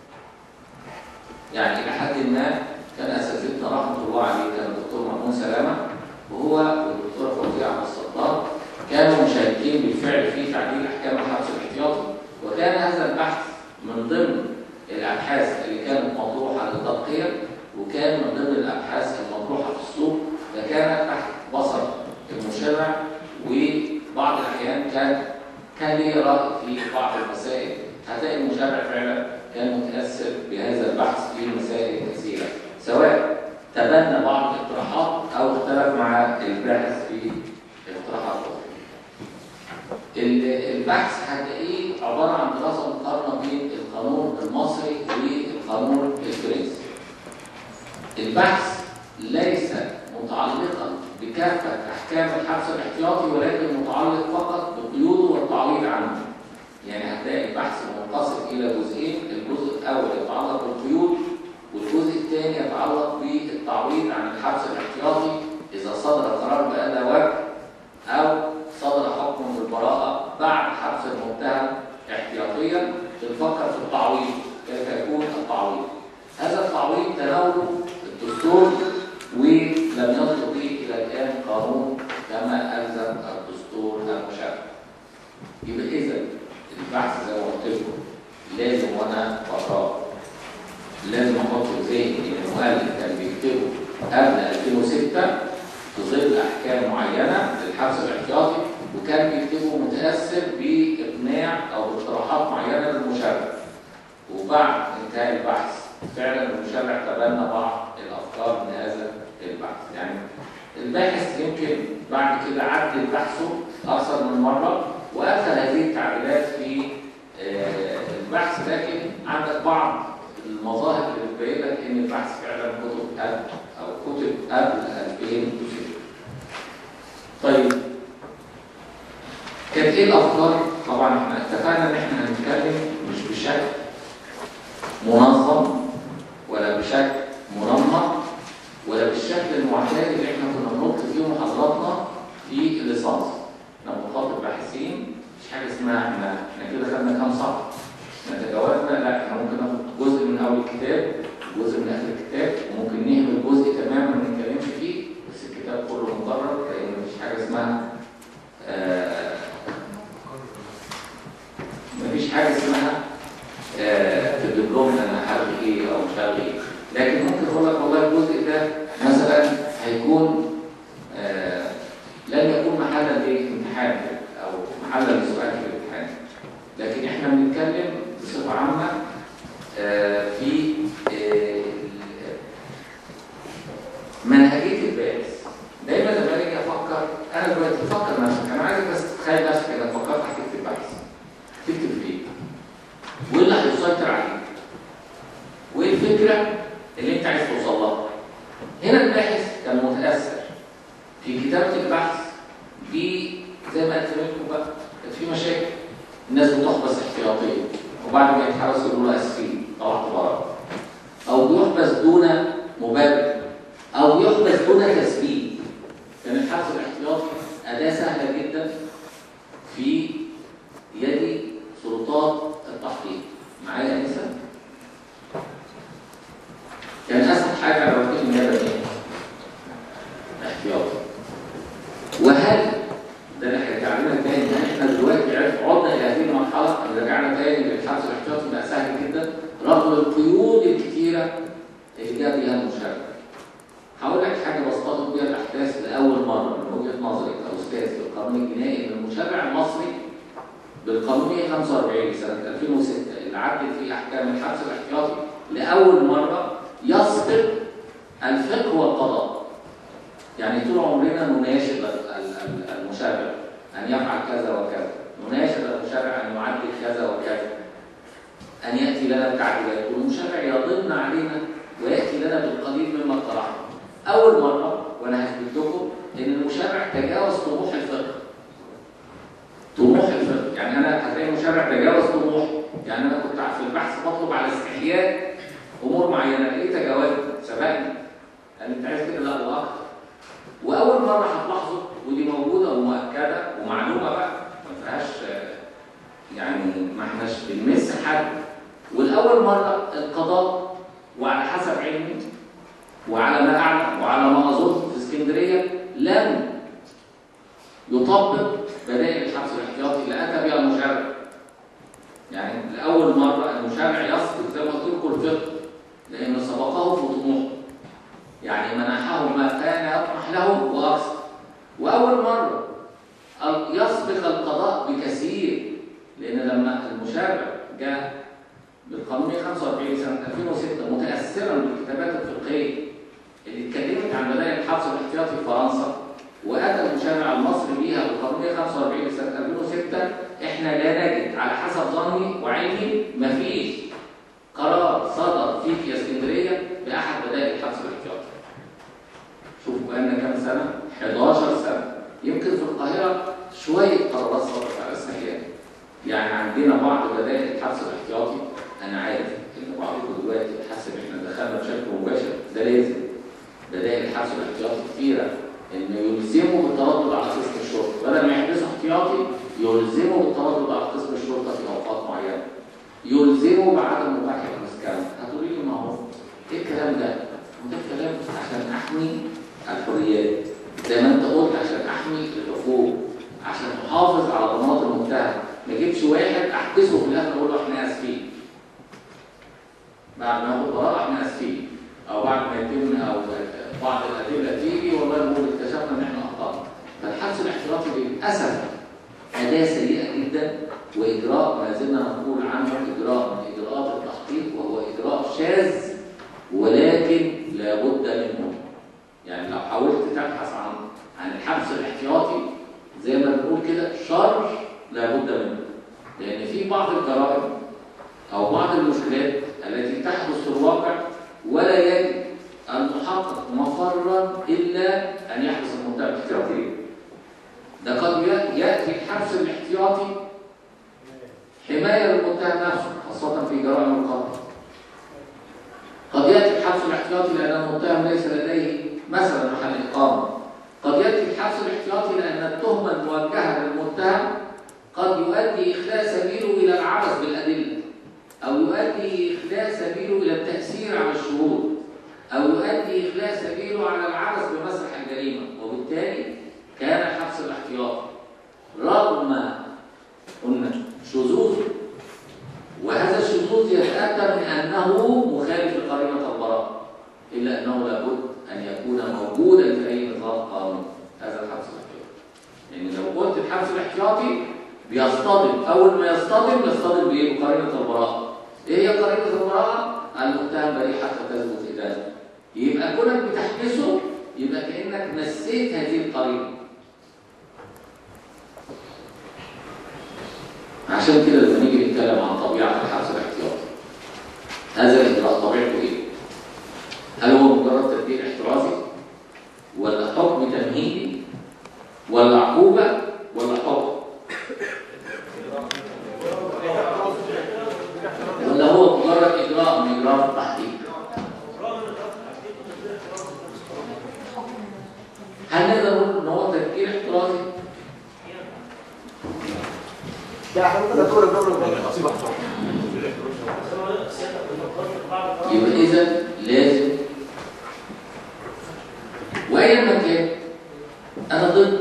Speaker 1: يعني الى حد ما كان اساتذتنا رحمه الله عليه كان الدكتور مأمون سلامه وهو والدكتوره فوزيه عبد الستار كانوا مشاركين بالفعل في تعديل احكام الحبس الاحتياطي وكان هذا البحث من ضمن الابحاث اللي كانت مطروحه للتدقيق وكان من ضمن الابحاث المطروحه في السوق لي راي في بعض المسائل هتلاقي المشرع فعلا كان متاثر بهذا البحث في مسائل كثيره سواء تبنى بعض الاقتراحات او اختلف مع الباحث في اقتراحات اخرى. ال- البحث هتلاقيه عباره عن دراسه مقارنه بين القانون المصري والقانون الفرنسي. البحث ليس متعلقا بكافه احكام الحبس الاحتياطي ولكن متعلق فقط بقيوده والتعويض عنه. يعني هتلاقي البحث منقسم الى جزئين، الجزء الاول يتعلق بالقيود والجزء الثاني يتعلق بالتعويض عن الحبس الاحتياطي اذا صدر قرار بأداء وجه او صدر حكم بالبراءه بعد حبس المتهم احتياطيا بنفكر في التعويض كيف يكون التعويض. هذا التعويض تناوله الدستور ولم يصل به الى الان قانون كما الزم الدستور المشرع. يبقى اذا البحث زي ما قلت لكم لازم وانا بقراه لازم احط في ذهني ان المؤلف كان بيكتبه قبل 2006 في ظل احكام معينه للحبس الاحتياطي وكان بيكتبه متاثر باقناع او باقتراحات معينه للمشرع وبعد انتهاء البحث فعلا المشرع تبنى بعض الافكار من هذا البحث يعني الباحث يمكن بعد كده عدل بحثه اكثر من مره واخذ هذه التعديلات في آه، البحث لكن عندك بعض المظاهر اللي بتبين لك ان البحث فعلا كتب قبل او كتب قبل 2006 طيب كانت ايه الافكار؟ طبعا احنا اتفقنا ان احنا هنتكلم مش بشكل منظم ولا بشكل منمق ولا بالشكل المعتاد اللي احنا كنا بنلقي فيه محاضراتنا في الليسانس. احنا بنخاطب باحثين مش حاجه اسمها احنا احنا كده خدنا كام صفحه احنا تجاوزنا لا احنا ممكن ناخد جزء من اول الكتاب جزء من اخر الكتاب وممكن نهمل جزء تماما ما نتكلمش فيه بس الكتاب كله مقرر لان مفيش حاجه اسمها آه مفيش حاجه اسمها آه في الدبلوم انا هلغي ايه او مش هلغي ايه لكن ممكن اقول لك والله الجزء ده مثلا هيكون آه لن يكون محلا لامتحان او محلا لسؤال في الامتحان لكن احنا بنتكلم بصفه عامه آه في آه منهجيه الباحث دايما لما اجي افكر انا دلوقتي بفكر نفسك انا عايزك بس تتخيل نفسك انك فكرت هتكتب بحث تكتب فيه وايه اللي هيسيطر عليك وايه الفكره اللي انت عايز توصل لها هنا الباحث كان متاثر في كتابه البحث ب زي ما قلت لكم بقى كانت في مشاكل الناس بتحبس احتياطيا وبعد ما يتحبس يقولوا له اسفين طلعت بره او بيحبس دون مبرر او يحبس دون تسبيب كان الحبس الاحتياطي اداه سهله جدا في يد سلطات التحقيق معايا يا انسه كان اسهل حاجه على وكيل النيابه ايه؟ احتياطي وهل ده اللي هيرجع لنا تاني ان احنا دلوقتي عرف عدنا الى هذه المرحله ان رجعنا تاني للحبس الاحتياطي بقى سهل جدا رغم القيود الكتيره اللي جاب بيها المشرع. هقول لك حاجه بستضيف بيها الاحداث لاول مره من وجهه نظري كاستاذ في القانون الجنائي ان المشرع المصري بالقانون 145 سنه 2006 اللي عدل فيه احكام الحبس الاحتياطي لاول مره يسبق الفقه والقضاء. يعني طول عمرنا نناشد ال- ال- المشرع ان يفعل كذا وكذا، نناشد المشرع ان يعدل كذا وكذا. ان ياتي لنا بتعديلات والمشرع يضن علينا وياتي لنا بالقليل مما اقترحنا. اول مره وانا هثبت لكم ان المشرع تجاوز طموح الفقه. طموح الفقه، يعني انا هتلاقي المشرع تجاوز طموح، يعني انا كنت في البحث بطلب على استحياء امور معينه، لقيت تجاوزت سبقني. قال لي انت عايز كده لا ده اكتر. واول مره هتلاحظوا ودي موجوده ومؤكده ومعلومه بقى ما فيهاش آه، يعني ما احناش بنمس حد والاول مره القضاء وعلى حسب علمي وعلى ما اعلم وعلى ما اظن في اسكندريه لم يطبق بدائل الحبس الاحتياطي اللي اتى بها المشرع يعني لاول مره المشرع يسبق زي ما قلت لكم الفقه لان سبقه في طموحه يعني منحهم ما كان يطمح لهم واكثر واول مره ال- يسبق القضاء بكثير لان لما المشرع جاء بالقانون 145 سنه 2006 متاثرا بالكتابات الفقهيه اللي اتكلمت عن بدائل الحبس الاحتياطي في فرنسا واتى المشرع المصري بيها بالقانون 145 سنه 2006 احنا لا نجد على حسب ظني وعلمي مفيش قرار صدر فيه في اسكندريه باحد بدائل الحبس الاحتياطي. شوفوا بقالنا كام سنه؟ 11 سنه. يمكن في القاهره شويه قرارات صدرت على السيئات. يعني عندنا بعض بدائل الحبس الاحتياطي انا عارف ان بعضكم دلوقتي حاسب احنا دخلنا بشكل مباشر ده لازم بدائل الحبس الاحتياطي كتيره ان يلزموا بالتردد على قسم الشرطه بدل ما يحبسوا احتياطي يلزموا بالتردد على قسم الشرطه في اوقات معينه يلزموا بعدم مباحث المسكن هتقولي لي ما هو ايه الكلام ده؟ ده كلام عشان احمي الحريات زي ما انت قلت عشان احمي الحقوق عشان احافظ على ضمانات المتهم ما اجيبش واحد احبسه في الاخر اقول له احنا اسفين بعد ما ياخد براءه احنا اسفين او بعد ما يتم او بعض الادله تيجي والله نقول اكتشفنا ان احنا اخطانا فالحبس الاحتياطي للاسف اداه سيئه جدا واجراء ما زلنا نقول عنه اجراء من اجراءات التحقيق وهو اجراء شاذ ولكن لابد منه يعني لو حاولت تبحث عن عن الحبس الاحتياطي زي ما بنقول كده شر لابد منه لان في بعض الجرائم او بعض المشكلات التي تحدث في الواقع ولا يجب المحقق مفرا الا ان يحبس المتهم احتياطيا ده قد ياتي الحبس الاحتياطي حمايه للمتهم نفسه خاصه في جرائم القتل قد ياتي الحبس الاحتياطي لان المتهم ليس لديه مثلا محل اقامه قد ياتي الحبس الاحتياطي لان التهمه الموجهه للمتهم قد يؤدي اخلاء سبيله الى العبث بالادله او يؤدي اخلاء سبيله الى التاثير على الشهود او يؤدي اخلاء سبيله على العبث بمسرح الجريمه وبالتالي كان الحبس الاحتياطي رغم قلنا شذوذه وهذا الشذوذ يتاتى من انه مخالف لقرينه البراءه الا انه لابد ان يكون موجودا في اي نظام قانوني هذا الحبس الاحتياطي لان لو قلت الحبس الاحتياطي بيصطدم اول ما يصطدم يصطدم بايه بقرينه البراءه ايه هي قرينه البراءه المتهم بريء حتى تثبت ادانته يبقى كونك بتحبسه يبقى كانك نسيت هذه القرينه عشان كده لما نيجي نتكلم عن طبيعه الحبس الاحتياطي هذا الاجراء طبيعته ايه هل هو مجرد تدبير احترازي ولا حكم تمهيدي ولا عقوبه ولا حكم ولا هو مجرد اجراء من اجراءات التحقيق هل نقدر نقول ان هو تفكير احترازي
Speaker 4: ده حضرتك دكتور الدكتور
Speaker 1: يبقى اذا لازم وايا ما كان انا ضد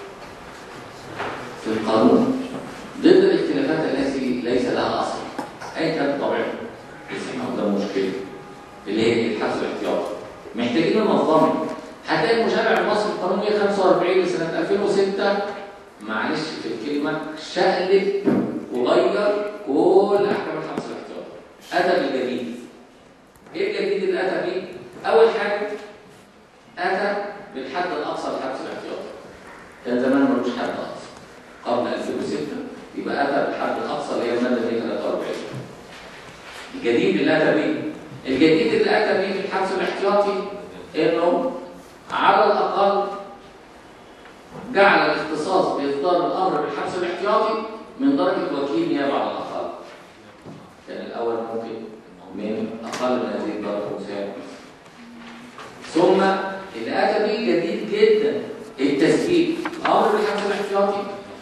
Speaker 1: في القانون ضد الاختلافات التي ليس لها اصل ايا كانت طبيعته بس ده مشكله اللي هي الحبس الاحتياطي محتاجين ننظمه هتلاقي المشرع المصري القانون 145 لسنه 2006 معلش في الكلمه شقلب وغير كل احكام الحبس الاحتياطي اتى بالجديد ايه الجديد اللي اتى بيه؟ اول حاجه اتى بالحد الاقصى للحبس الاحتياطي كان زمان ملوش حد اقصى قبل 2006 يبقى اتى بالحد الاقصى اللي هي الماده 143 الجديد اللي اتى بيه الجديد اللي اتى بيه في الحبس الاحتياطي انه على الاقل جعل الاختصاص باصدار الامر بالحبس الاحتياطي من درجه وكيل نيابه على الاقل كان الاول ممكن من اقل من هذه الدرجه مساعد ثم اللي اتى به جديد جدا التسجيل امر بالحبس الاحتياطي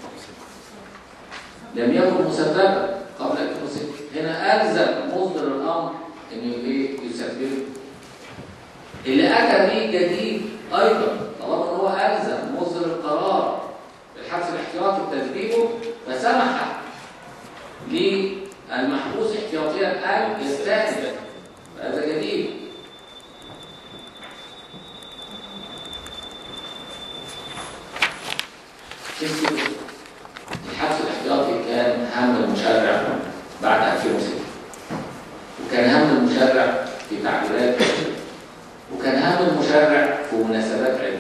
Speaker 1: لم يكن مسببا قبل 2006 هنا الزم مصدر الامر انه ايه يسببه اللي اتى به جديد ايضا طالما ان هو الزم مصدر القرار بالحبس الاحتياطي بتسبيبه فسمح للمحبوس احتياطيا ان يستأنف هذا جديد فكرة الحبس الاحتياطي كان هم المشرع بعد 2006 وكان هم المشرع في تعديلات وكان هم المشرع في مناسبات عدة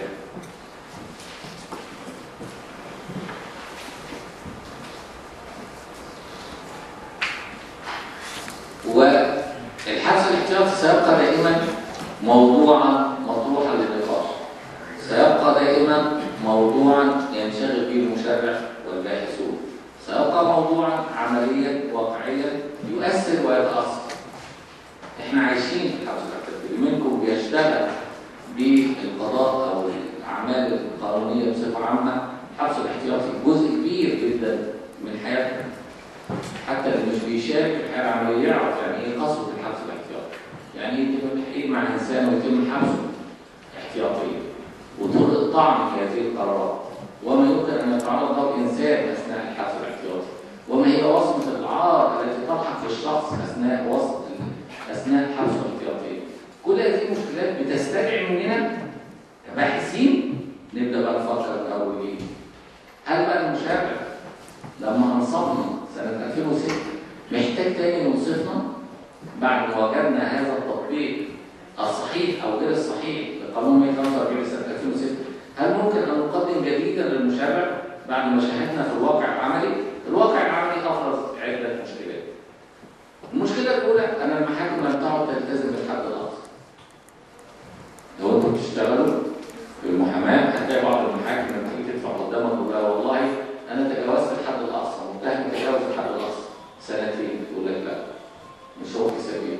Speaker 1: والحبس الاحتياطي سيبقى دائما موضوعا مطروحا للنقاش سيبقى دائما موضوعا ينشغل به المشرع والباحثون سيبقى موضوعا عمليا واقعيا يؤثر ويتأثر احنا عايشين في الحبس الاحتياطي منكم بيشتغل بالقضاء او الاعمال القانونيه بصفه عامه الحبس الاحتياطي جزء كبير جدا من حياتنا حتى اللي مش بيشارك في الحياه العمليه يعرف يعني ايه قسوه الحبس الاحتياطي يعني ايه يتم التحقيق مع الانسان ويتم حبسه احتياطيا وطرق الطعن في هذه القرارات وما يمكن ان يتعرض له الانسان اثناء الحبس الاحتياطي وما هي وصمه العار التي تلحق بالشخص اثناء وصف اثناء حبسه الاحتياطي كل هذه المشكلات بتستدعي مننا كباحثين نبدا بقى نفكر الاول ايه هل بقى المشرع لما انصفنا سنه 2006 محتاج تاني ينصفنا بعد ما وجدنا هذا التطبيق الصحيح او غير الصحيح لقانون 145 سنه 2006 هل ممكن ان نقدم جديدا للمشرع بعد ما شاهدنا في الواقع العملي؟ الواقع العملي افرز عده مشكلات. المشكله الاولى ان المحاكم لم تعد تلتزم بالحد الاقصى. لو انتم بتشتغلوا في المحاماه هتلاقي بعض المحاكم لما تيجي تدفع قدامك تقول لها والله انا تجاوزت الحد الاقصى متهم تجاوز الحد الاقصى سنتين تقول لك لا مش هو في سبيل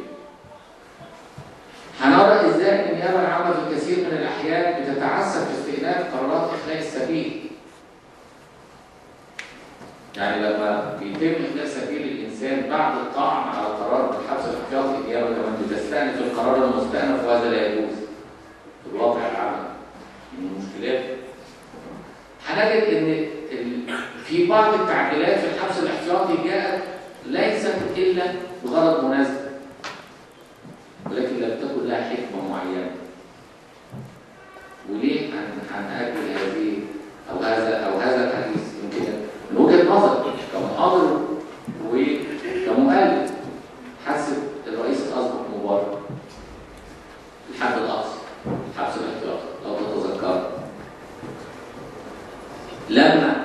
Speaker 1: هنرى ازاي ان النيابه العامه في كثير من الاحيان بتتعسف في استئناف قرارات اخلاء السبيل يعني لما بيتم اخلاء سبيل الانسان بعد الطعن على قرار بالحبس الاحتياطي النيابه كمان بتستأنف القرار المستأنف وهذا لا يجوز في الواقع العملي من المشكلات هنجد ان ال- في بعض التعديلات في الحبس الاحتياطي جاءت ليست الا بغرض مناسب ولكن لم تكن لها حكمه معينه وليه هن- هنأجل هذه او هذا او هذا الحديث يمكن من وجهه نظر كمحاضر وكمؤلف حسب الرئيس الاسبق مبارك الحد الاقصى الحبس الاحتياطي لو تتذكر لما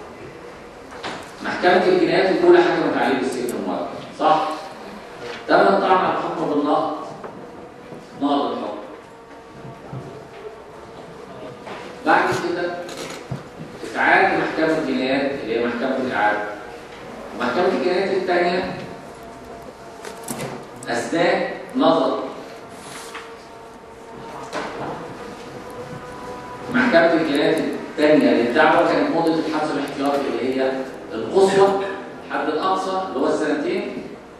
Speaker 1: محكمة الجنايات الأولى حكمت عليه بالسجن المؤقت صح؟ تم الطعن على الحكم بالنقض نقض الحكم بعد كده اتعاد محكمة الجنايات اللي هي محكمة الإعادة محكمة الجنايات الثانية أثناء نظر محكمة الجنايات الثانية للدعوة كانت مدة الحبس الاحتياطي اللي هي القصوى الحد الأقصى اللي هو السنتين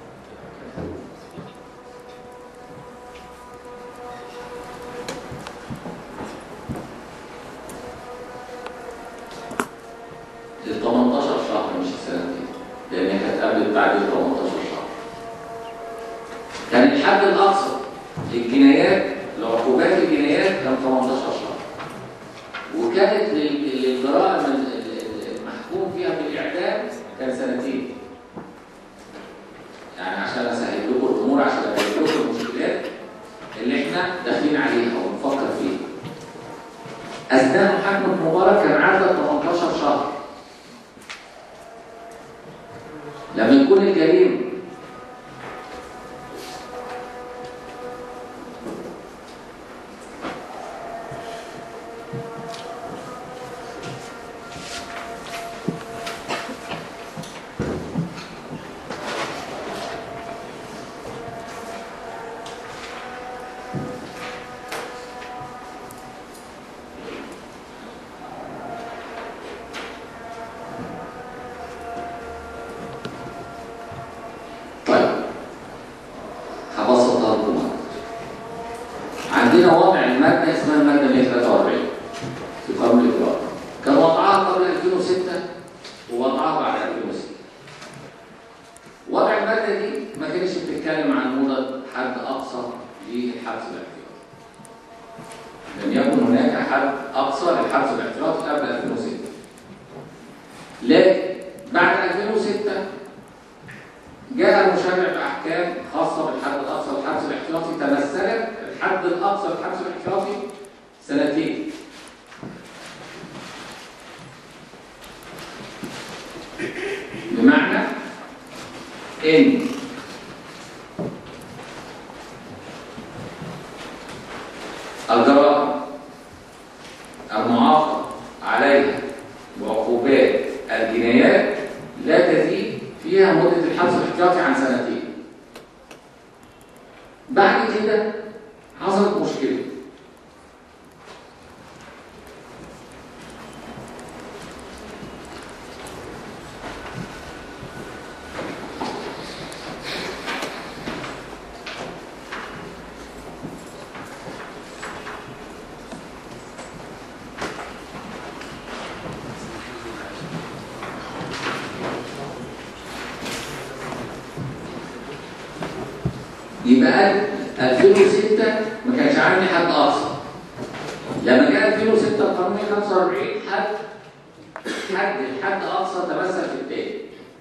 Speaker 1: ل 18 شهر مش السنتين لأن كانت قبل التعديل 18 شهر كان الحد الأقصى للجنايات لعقوبات الجنايات كان 18 شهر وكانت لل- للجرائم ال- ال- المحكوم فيها بالإعدام كان سنتين يعني عشان أسهل لكم الأمور عشان أبين لكم المشكلات اللي إحنا داخلين عليها وبنفكر فيها أثناء محاكمة مبارك كان عدد 18 شهر لما يكون الجريمة طيب هبسطها لكم أكتر. عندنا وضع المادة اسمها المادة 143 في قانون الإجراءات كان وضعها قبل 2006 ووضعها بعد 2006 وضع المادة دي ما كانش بتتكلم عن مدة حد أقصى للحبس الاحتياطي لم يكن هناك حد أقصى للحبس الاحتياطي قبل 2006 لكن بعد 2006 جاء المشرع بأحكام خاصة بالحد الأقصى والحبس الاحتياطي تمثلت الحد الأقصى والحبس الاحتياطي سنتين بمعنى إن الجرائم المعاقب عليها بعقوبات الجنايات لا تزيد فيها مدة الحبس الاحتياطي عن سنتين. بعد كده حصلت مشكلة. يبقى 2006 ما كانش عندي حد اقصى لما جاء 2006 القانون 45 حد حد الحد اقصى تمثل في التاني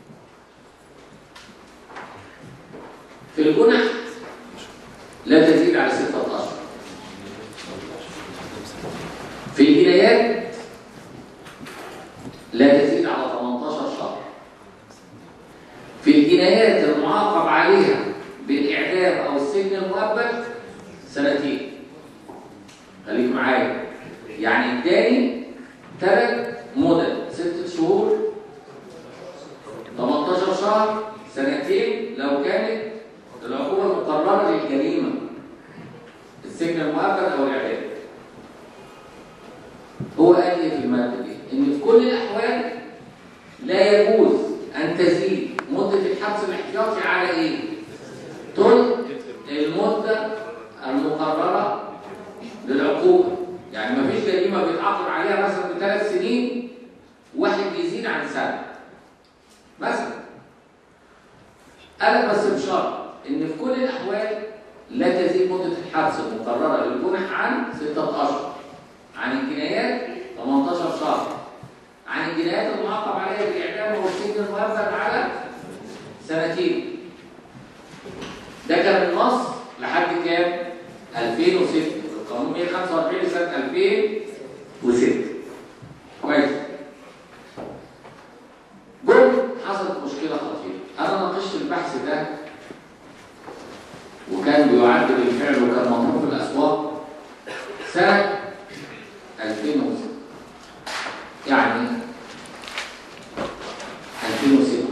Speaker 1: في الجنح لا تزيد على ستة أشهر في الجنايات لا تزيد على 18 شهر في الجنايات المعاقب عليها بالإعدام أو السجن المؤبد سنتين خليك معايا يعني اداني ثلاث مدد ست شهور 18 شهر سنتين لو كانت العقوبة مقررة للجريمة السجن المؤبد أو الإعدام هو قال لي في المادة دي إن في كل الأحوال لا يجوز أن تزيد مدة الحبس الاحتياطي على إيه؟ طول المدة المقررة للعقوبة يعني ما فيش جريمة بيتعاقب عليها مثلا بثلاث سنين واحد يزيد عن سنة مثلا قال بس بشرط ان في كل الاحوال لا تزيد مدة الحبس المقررة للجنح عن ستة اشهر عن الجنايات 18 شهر عن الجنايات المعاقب عليها بالاعدام والسجن المؤبد على سنتين ده كان النص لحد كام 2006 القانون 145 لسنه 2006 كويس جم حصلت مشكله خطيره انا ناقشت البحث ده وكان بيعد بالفعل وكان مطلوب في الاسواق سنه 2006 يعني 2006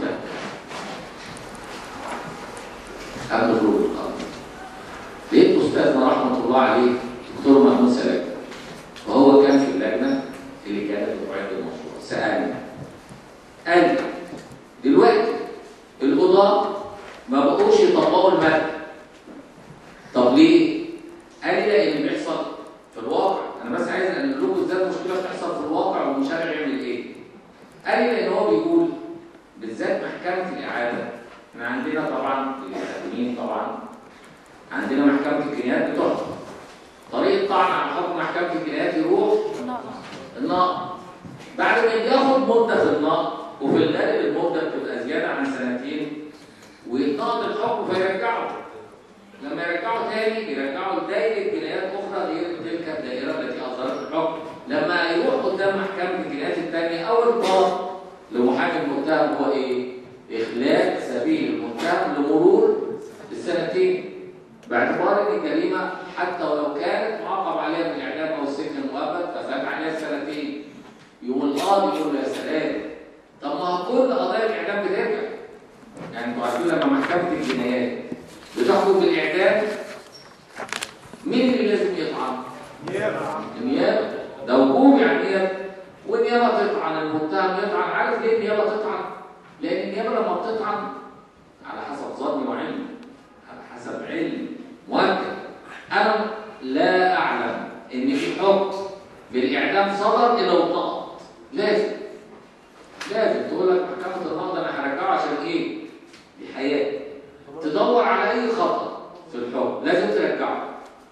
Speaker 1: قبل خروج القانون لقيت استاذنا رحمه الله عليه دكتور محمود سلام وهو كان في اللجنه اللي كانت بتعد المشروع سالني قال لي دلوقتي القضاه ما بقوش يطبقوا الماده طب ليه؟ قال لي لان بيحصل في الواقع انا بس عايز انقل لكم ازاي المشكله بتحصل في الواقع والمشرع يعمل ايه؟ قال لي لان هو بيقول بالذات محكمه الاعاده احنا عندنا طبعا المستخدمين طبعا عندنا محكمه الجنايات بتحكم طريقه طعن على حكم محكمه الجنايات يروح النقض بعد ما ياخد مده في النقض وفي الغالب المده بتبقى زياده عن سنتين ويتنقض الحكم فيرجعه لما يرجعوا تاني يرجعوا لدائره جنايات اخرى غير تلك الدائره التي اصدرت الحكم لما يروح قدام محكمه الجنايات الثانيه اول طلب لمحامي المتهم هو ايه؟ اخلاء سبيل المتهم لمرور السنتين باعتبار ان الجريمه حتى ولو كانت معاقب عليها بالاعدام او السجن المؤبد ففات عليها سنتين يقوم القاضي يقول له يا سلام طب ما هو كل قضايا الاعدام بترجع يعني انتوا عارفين لما محكمه الجنايات بتحكم بالاعدام مين اللي لازم يطعن؟ النيابه ده وجوب يعني نيابه والنيابه تطعن المتهم يطعن عارف ليه النيابه تطعن؟ لان النيابه لما بتطعن على حسب ظني وعلمي على حسب علم مؤكد انا لا اعلم ان في حكم بالاعدام صدر الا واتنقض لازم لازم تقول لك محكمه النقض انا هرجعه عشان ايه؟ دي حياه تدور على اي خطا في الحكم لازم ترجعه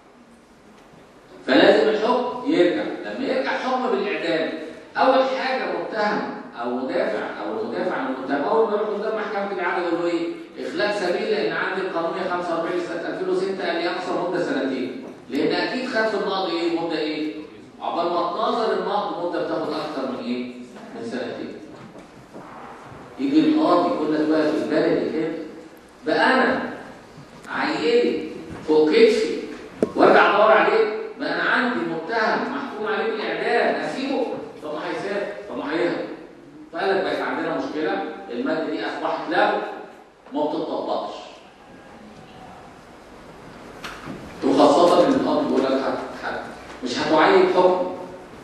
Speaker 1: فلازم الحكم يرجع لما يرجع حكم بالاعدام اول حاجه متهم او مدافع او المدافع عن المتهم اول ما يروح قدام محكمه الاعاده يقول له ايه؟ اخلاء يبقى المتناظر النقد مده بتاخد اكتر من ايه؟ من سنتين يجي القاضي يقول لك بقى في البلد كده بقى انا عيلي فوق كتفي وارجع ادور عليه بقى انا عندي متهم محكوم عليه بالاعدام اسيبه طب ما هيسافر طب ما هيهرب فقال لك بقت عندنا مشكله الماده دي اصبحت له ما بتطبقش وخاصه ان القاضي بيقول لك هت- هت- مش هتعين حكم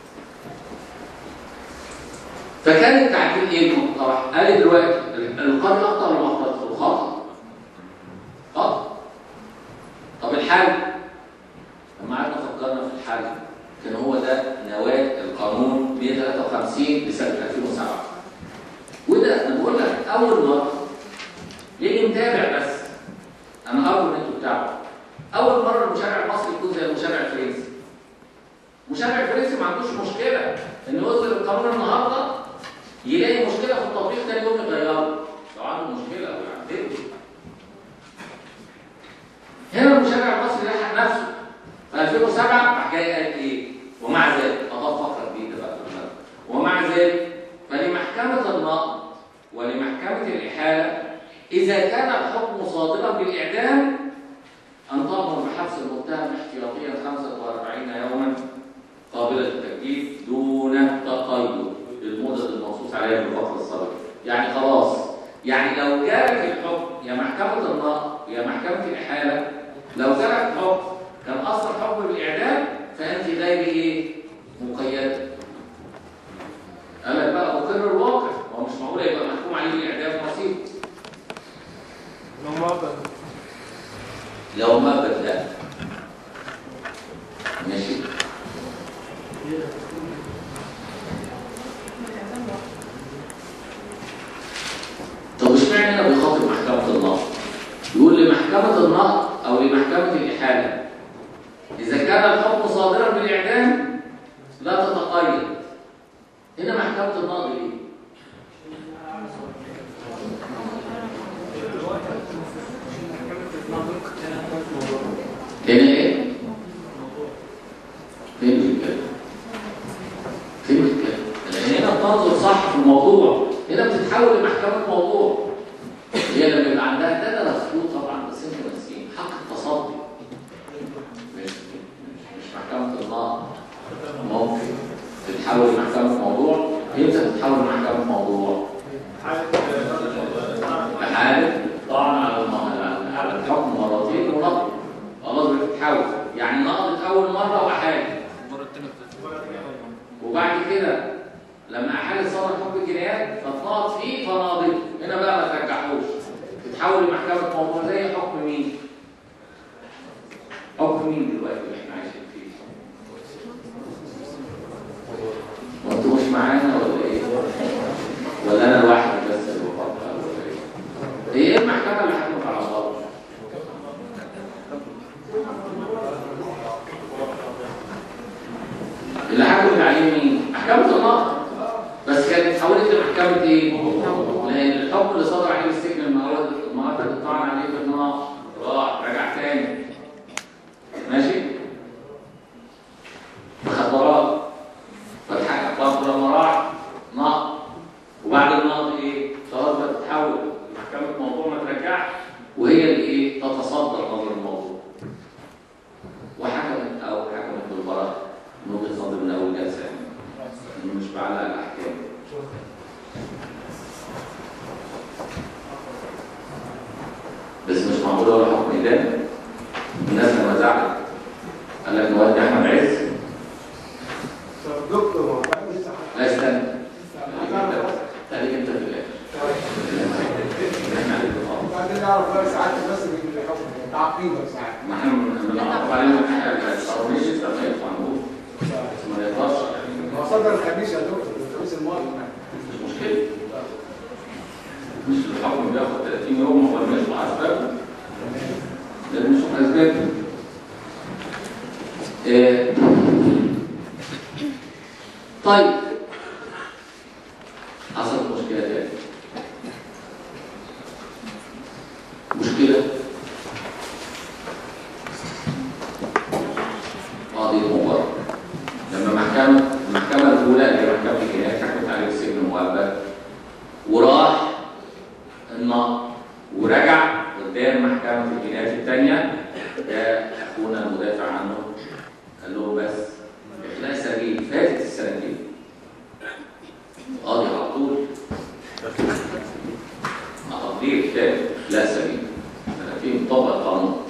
Speaker 1: فكان التعديل ايه المقترح؟ قال دلوقتي القاضي اخطا ولا ما اخطاش؟ خطا خطا طب الحل لما قعدنا فكرنا في الحل كان هو ده نواه القانون 153 لسنه 2007 وده انا بقول لك اول مره ليه نتابع بس انا ارجو ان انتوا تتابعوا اول مره المشرع المصري يكون زي المشرع الفرنسي المشرع الفرنسي ما عندوش مشكله انه يصدر القانون النهارده يلاقي مشكله في التطبيق تاني يوم يغيره لو عنده مشكله او يعدله هنا المشرع المصري لحق نفسه في 2007 راح جاي قال ايه؟ ومع ذلك اضاف فقره جديده بقى في المادة. ومع ذلك فلمحكمه النقد ولمحكمه الاحاله اذا كان الحكم صادرا بالاعدام ان تامر بحبس المتهم احتياطيا 45 يوما قابله للتجديد دون تقيد للمده المنصوص عليها في الفقره السابقه يعني خلاص يعني لو جرت الحكم يا محكمه النقد يا محكمه الاحاله لو جرت الحكم كان اصل الحكم بالاعدام فانت غير ايه؟ مقيده. قال لك بقى اقر الواقع هو مش معقول يبقى محكوم عليه بالاعدام وسيط
Speaker 3: لو ما أقدر.
Speaker 1: لو ما بدأ ماشي طب اشمعنى هنا بيخاطب محكمة النقد؟ يقول لمحكمة النقد أو لمحكمة الإحالة إذا كان الحكم صادرا بالإعدام لا تتقيد هنا محكمة النقد ليه؟ هنا ايه؟ فين الكلام؟ فين الكلام؟ لأن هنا بتنظر صح في الموضوع هنا بتتحول لمحكمة موضوع هي لما يبقى عندها ده ده مفروض طبعا بس انتوا ناسيين حق التصدي مش مش مش محكمة النقد ممكن تتحول لمحكمة موضوع امتى تتحول لمحكمة موضوع؟ بحالة طعن على الم- على الحكم مرتين ونقض خلاص بتتحول يعني نقضت أول مرة وأحالت وبعد كده لما أحالت صدر حكم الجنايات فتنقض فيه فناضت هنا بقى ما ترجعوش تتحول لمحكمة موضوع زي حكم مين؟ حكم مين دلوقتي اللي احنا عايشين فيه؟ وانتوا مش معانا ولا ايه؟ ولا انا لوحدي بس اللي بفكر ولا ايه؟ هي ايه المحكمة اللي حكمت على الغلط؟ اللي حكمت عليه مين؟ محكمة النقد بس كانت اتحولت لمحكمة ايه؟ لأن الحكم اللي صدر عليه بالسجن المعرض المعرض الطعن عليه بالنقد راح رجع تاني ماشي؟ مخدرات فتحقق برضه لما راح نقد وبعد النقد ايه؟ خلاص بقى تتحول محكمة موضوع ما ترجعش وهي اللي ايه؟ تتصدر نظر الموضوع وحكمت او حكمت بالبراءة من وجهة نظري من اول جلسة يعني إنه مش بعلق الاحكام بس مش معقول ولا حكم إدانة الناس لما زعلت قال لك نودي أحمد عز
Speaker 3: طب دكتور ما هو لسه
Speaker 1: لا استنى خليك أنت في الآخر إحنا عليك الأرض.
Speaker 3: بعدين نعرف بقى ساعات بس من الحكم تعقيبا ساعات
Speaker 1: ما احنا بنعرف عليهم الحاجة الترويج لما يطلع نقول بس ما يقدرش يعني
Speaker 3: هو صدر الخميس يا دكتور الخميس الماضي
Speaker 1: مش مشكلة مش الحكم بياخد 30 يوم هو اللي يطلع أسبابه لازم نشوف أسبابه آه، طيب حصلت مشكلة تانية مشكلة قاضي المباراة لما محكمة محكمة المحكمة الأولى اللي هي محكمة الجنايات حكمت عليه بالسجن المؤبد وراح النقض ورجع قدام محكمة الجنايات الثانية ده أخونا المدافع عنه قال له بس إخلاء سبيل فاتت السنتين قاضي على طول مع تقدير فاتت إخلاء سبيل سنتين طبق القانون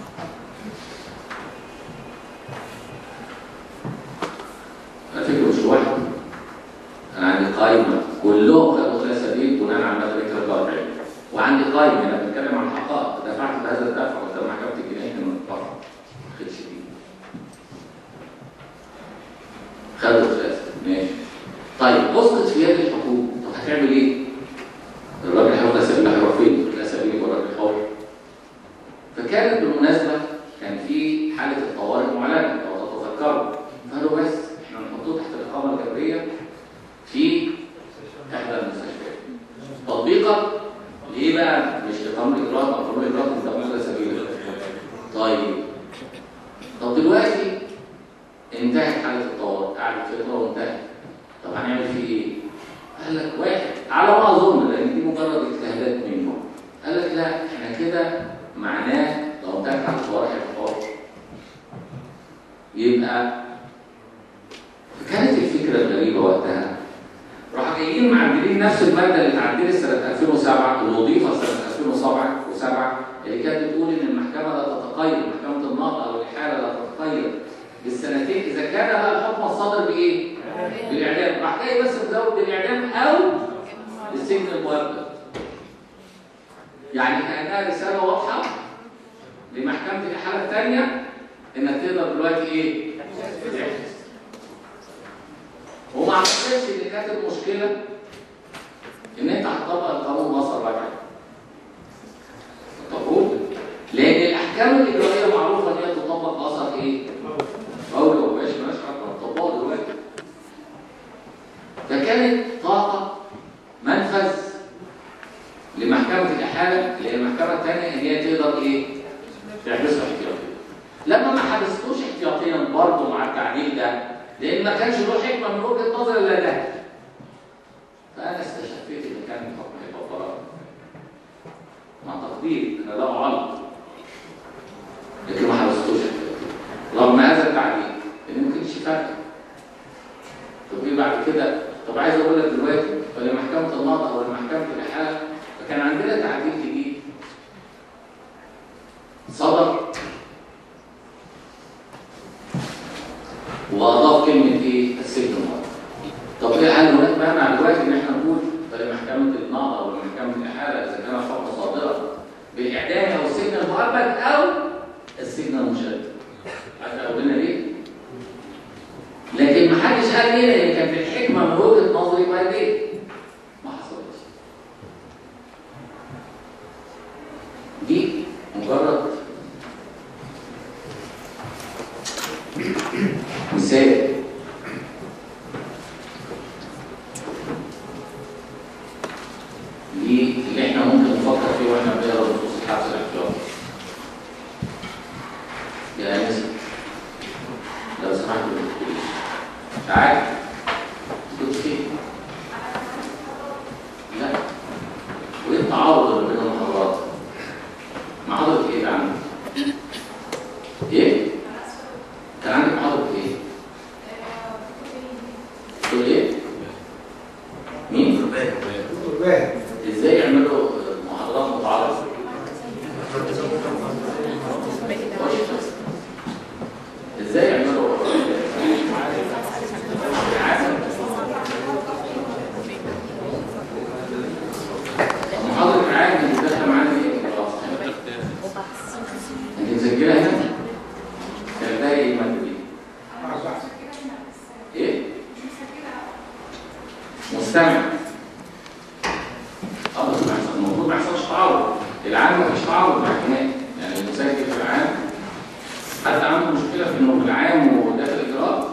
Speaker 1: على فكرة مش واحد أنا عندي قائمة كلهم خدوا إخلاء سبيل بناء على المادة 143 وعندي قائمة أنا بتكلم عن الحقائق دفعت بهذا الدفع قدام محكمة الجناية من الطرف ما خدش دي خدوا إخلاء سبيل ماشي طيب اسقط في يد الحكومة طب هتعمل إيه؟ الراجل هياخد سبيل هيروح فين؟ إخلاء سبيل يبقى الراجل حر فكانت بالمناسبة كان في حالة الطوارئ معلنة لو تتذكروا قالوا بس احنا نحطه تحت الإقامة الجبرية في إحدى المستشفيات تطبيقا ليه بقى مش لقانون الإجراءات أو قانون الإجراءات المستقبل سبيل طيب طب دلوقتي انتهت حالة الطوارئ قعدت فترة وانتهت طب هنعمل فيه ايه؟ قال لك واحد على ما اظن لان دي مجرد اجتهادات منه قال لك لا احنا كده معناه لو انتهت حالة الطوارئ هيبقى حر يبقى كانت الفكرة الغريبة وقتها راح جايين معدلين نفس المادة اللي اتعدلت سنة 2007 اللي أضيفت سنة 2007 وسبعة اللي كانت بتقول إن المحكمة لا تتقيد محكمة النقض أو الإحالة لا تتقيد بالسنتين إذا كان بقى الحكم الصادر بإيه؟ بالإعدام راح جاي بس مزود بالإعدام أو بالسجن المؤبد يعني كأنها رسالة واضحة لمحكمة الإحالة الثانية إنك تقدر دلوقتي إيه؟ تحبس وما اعتقدش ان كانت المشكله ان انت هتطبق القانون مصر رجعي تقول لان الاحكام الاجرائيه معروفه ان هي تطبق باثر ايه؟ فوري ومباشر مالهاش علاقه بالطباق دلوقتي فكانت طاقه منفذ لمحكمه الاحاله اللي هي المحكمه الثانيه ان هي تقدر ايه؟ تحبسها احتياطيا لما ما حبستوش احتياطيا برضه مع التعديل ده لان ما كانش له حكمه من وجهه نظر الا ده فانا استشفيت ان كان الحكم هيبقى قرار مع تقدير انا لا اعلق لكن ما حبستوش رغم هذا التعديل لان ما كانش فرق طب ايه بعد كده طب عايز اقول لك دلوقتي فلمحكمه النقض او لمحكمه الاحاله فكان عندنا تعديل جديد صدر واضاف كلمه ايه السجن المؤقت طب ايه هل هناك مانع دلوقتي ان احنا نقول فلمحكمه النقض او لمحكمه الاحاله اذا كان الحكم صادرا بالاعدام او السجن المؤبد او السجن المشدد عارف اقول لنا ليه؟ لكن ما حدش قال لنا ان كان في الحكمه من وجهه نظري ما ليه؟ ما حصلتش دي مجرد مثال دي اللي احنا ممكن نفكر فيه واحنا بنقرا نصوص الحبس الاحتياطي يا انس لو سمحت ما تدخليش تعالى تدخل فين؟ لا وايه التعارض اللي بين المحاضرات؟ محاضرة ايه ده عندك؟ ايه؟ كان عندك محاضرة ايه؟ تقول ايه؟ مين؟ ازاي يعملوا محاضرات متعارضة؟ ازاي يعملوا محاضرة معاك انت داخله معانا ايه؟ انت مسجلة هنا؟ كان ده ايه المادة دي؟ ايه؟ مستمع اه بس ما يحصل- المفروض ما يحصلش تعارض العام ما فيش تعارض مع الجنائي يعني المسجل في العام حد عنده مشكلة في انه في العام وده في الاجراء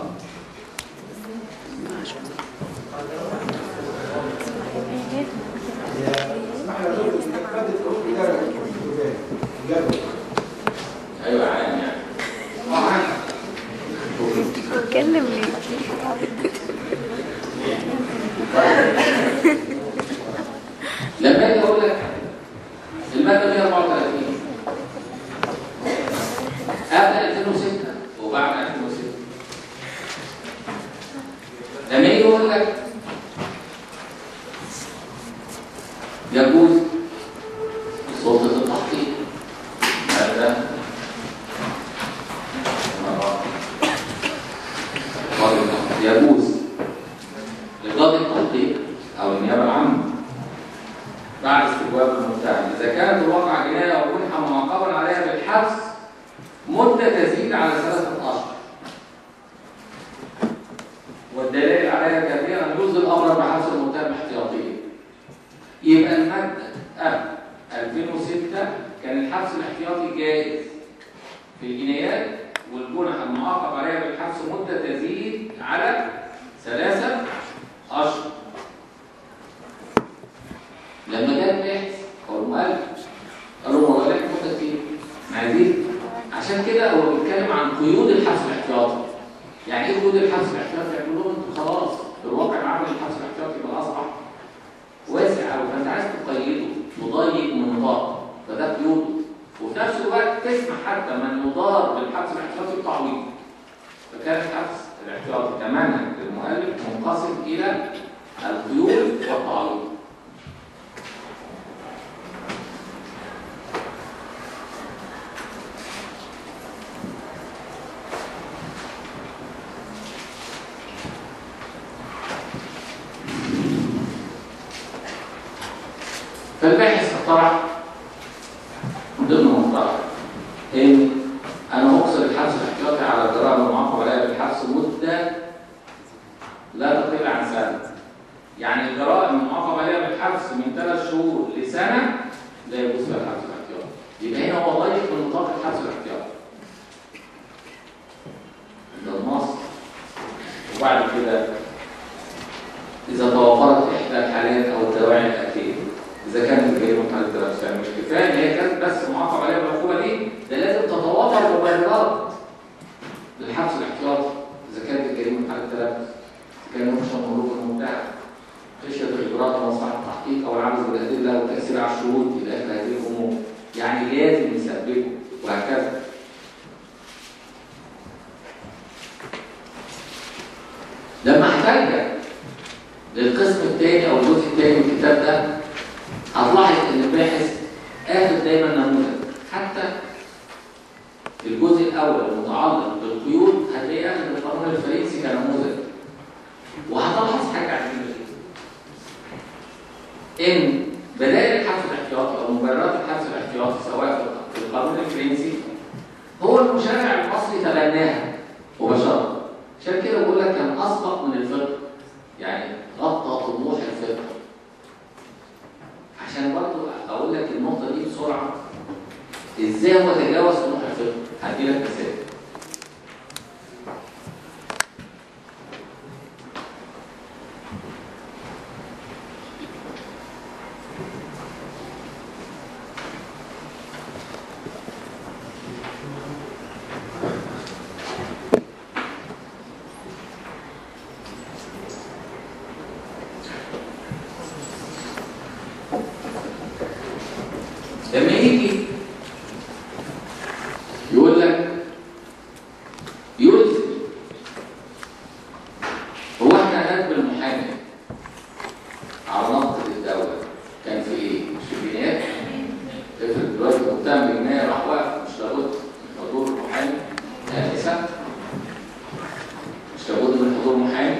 Speaker 1: ايوه عام يعني
Speaker 6: بتتكلم ليه؟
Speaker 1: لما اجي اقول لك الماده 134 قبل 2006 وبعد 2006 لما يجي يقول لك يجوز سلطه التحقيق هذا يجوز لقاضي التحقيق او النيابه العامه بعد استجواب المتهم اذا كانت الواقعه جنايه او منحه معاقبا عليها بالحبس مده تزيد على ثلاثه اشهر والدلائل عليها كثيرا ان يلزم الامر بحبس المتهم احتياطيا يبقى الماده قبل 2006 كان الحبس الاحتياطي جائز في الجنايات والجنح المعاقب عليها بالحبس مده تزيد على ثلاثه اشهر لما جاء الباحث او المؤلف قال له هو لك مده كتير عايزين عشان كده هو بيتكلم عن قيود الحبس الاحتياطي يعني ايه قيود الحبس الاحتياطي؟ يعني لهم انتوا خلاص الواقع العملي الحبس الاحتياطي بقى اصبح واسع قوي فانت عايز تقيده تضيق من نطاقه فده قيود وفي نفس الوقت تسمح حتى من يضار بالحبس الاحتياطي بتعويض فكان الحبس الاحتياطي كمنهج للمؤلف منقسم الى القيود والتعويض فالباحث اقترح ضمن مقترح ان انا اقصر الحبس الاحتياطي على الجرائم المعاقب عليها بالحبس مده لا تقل عن سنه يعني الجرائم المعاقب عليها بالحبس من ثلاث شهور لسنه لا يجوز فيها الحبس الاحتياطي يبقى هنا هو ضيق من نطاق الحبس الاحتياطي ده النص وبعد كده اذا توفرت احدى الحالات او الدواعي الاتيه اذا كانت الجريمه بتاعت الدراسه يعني مش كفايه ان هي كانت بس معاقب عليها بالعقوبه دي ده لازم تتوافر مبررات للحبس الاحتياطي اذا كانت الجريمه بتاعت التلبس اذا كان يخشى مملوك المتهم خشيه الاجراءات ومصلحه التحقيق او العجز بالادله والتاثير على الشهود الى اخر هذه الامور يعني لازم يسببه وهكذا لما احتاج للقسم الثاني او الجزء الثاني من الكتاب ده هتلاحظ ان الباحث اخذ دايما نموذج حتى الجزء الاول المتعلق بالقيود هتلاقيه اخذ من القانون الفرنسي كنموذج وهتلاحظ حاجه عجيبه جدا ان بدائل الحبس الاحتياطي او مبررات الحبس الاحتياطي سواء في القانون الفرنسي هو المشرع المصري تبناها مباشره عشان كده بقول لك كان اسبق من الفقه يعني غطى طموح الفقه عشان برضه اقول لك النقطه دي بسرعه ازاي هو تجاوز طموح الفقه هدي لك مثال لما يجي يقول لك يلزم هو احنا هناك المحامي على نقطة الدولة كان في ايه؟ مش في الجنايات؟ افرض دلوقتي متهم بجناية راح واقف مش لابد من حضور المحامي آنسة مش لابد من حضور محامي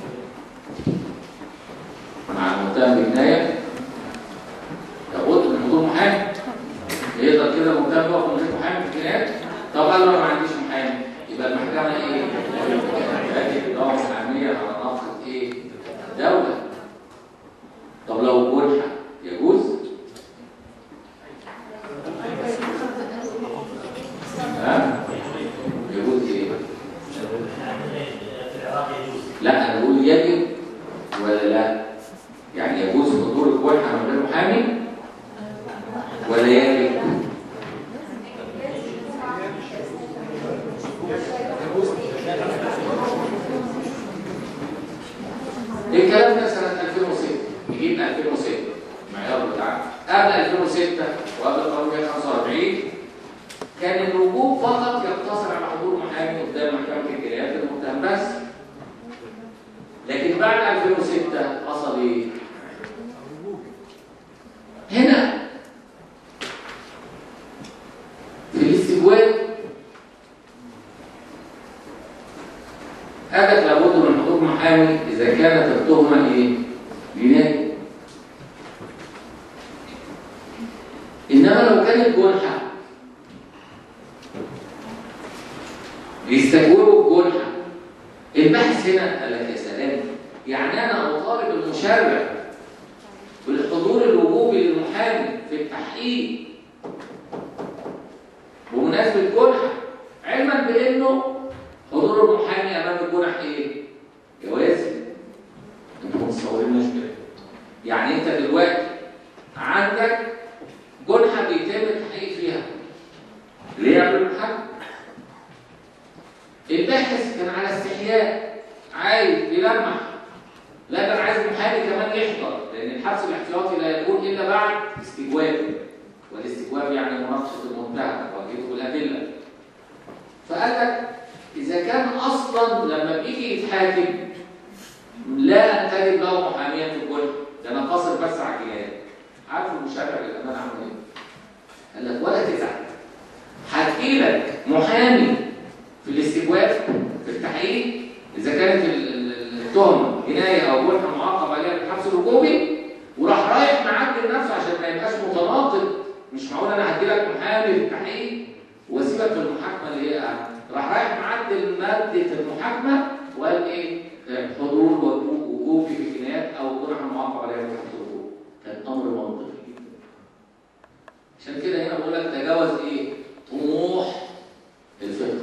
Speaker 1: مع المتهم بجناية لابد من حضور محامي يقدر كده المتهم يقف من غير محامي في الجنايات طب قال له انا ما عنديش محامي يبقى المحكمه ايه؟ تجد اداره محاميه على نقطه ايه؟ دوله طب لو جنحه يجوز؟ ها؟ يجوز ايه؟ لا انا بقول يجب ولا لا؟ يعني يجوز حضور الجنحه من غير محامي ولا يجب؟ الكلام ده سنة 2006 نجيب 2006 المعيار بتاعنا قبل 2006 وقبل قانون 145 كان الوجوب فقط يقتصر على حضور محامي قدام محكمة الجنايات المتهم بس لكن بعد 2006 حصل ايه؟ هنا في الاستجواب قالك لابد من حضور محامي اذا كانت التهمه ايه؟ جنائي انما لو كانت جنحه بيستجوبوا بجنحه البحث هنا قال لك يا سلام يعني انا اطالب المشرع بالحضور الوجوبي للمحامي في التحقيق بمناسبه جنحه علما بانه حضور المحامي امام الجنح ايه؟ جوازي انتوا متصورين المشكله يعني انت دلوقتي عندك جنحه بيتم التحقيق فيها ليه قبل المحاكمه؟ الباحث كان على استحياء عايز يلمح لا ده انا عايز المحامي كمان يحضر لان الحبس الاحتياطي لا يكون الا بعد استجواب والاستجواب يعني مناقشه المتهم وواجهته بالادله فقال لك اذا كان اصلا لما بيجي يتحاكم لا ان تجد له محاميا في الجنح ده انا قاصر بس على الجنايات عارف المشرع للامانه عمل ايه؟ قال لك ولا تزعل هتجيلك محامي في الاستجواب في التحقيق اذا كانت ال- ال- التهمه جنايه او جنحه معاقب عليها بالحبس الهجومي وراح رايح معدل نفسه عشان ما يبقاش متناقض مش معقول انا هديلك محامي في التحقيق واسيبك في المحاكمه اللي هي قاعدة. راح رايح معدل ماده المحاكمه وقال ايه آه، حضور وجوب وجوب في الجنايات او جنحه معاقب عليها بالحبس الهجومي كان امر منطقي جدا عشان كده هنا بقول لك تجاوز ايه طموح الفقه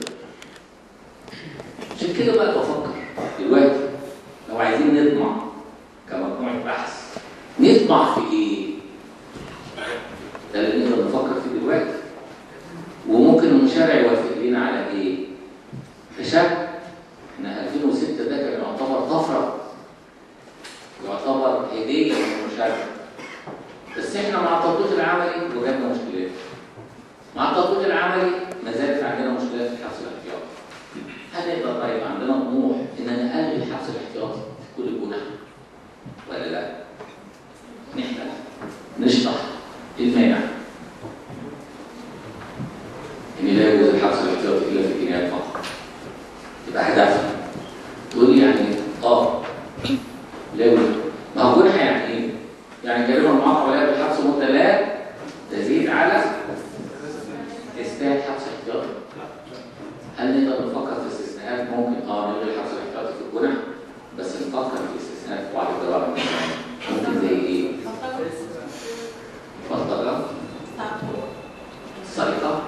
Speaker 1: عشان كده بقى بفكر دلوقتي لو عايزين نطمع كمجموعة بحث نطمع في ايه؟ ده اللي نقدر نفكر فيه دلوقتي وممكن المشرع يوافق لنا على ايه؟ فشك احنا 2006 ده كان يعتبر طفرة يعتبر هدية من المشرع بس احنا مع التطبيق العملي وجدنا مشكلات مع التطبيق العملي ما زالت عندنا مشكلات في الحبس الاحتياطي هل يقدر طيب عندنا طموح ان نقلل الحبس الاحتياطي في كل الجنح ولا لا؟ نحن نشرح إيه المانع ان لا يجوز الحبس الاحتياطي الا في الجنايات فقط يبقى هدفنا تقول لي يعني اه لا يوجد ما هو جنح يعني ايه؟ يعني جريمه المعاقبه عليها بالحبس مده لا تزيد على استاهل حبس احتياطي هل نقدر نفكر في استثناءات ممكن اه نلغي الحبس الاحتياطي في الجنح بس نفكر في استثناءات في بعض الجرائم ممكن زي ايه؟ بلطجه سرقه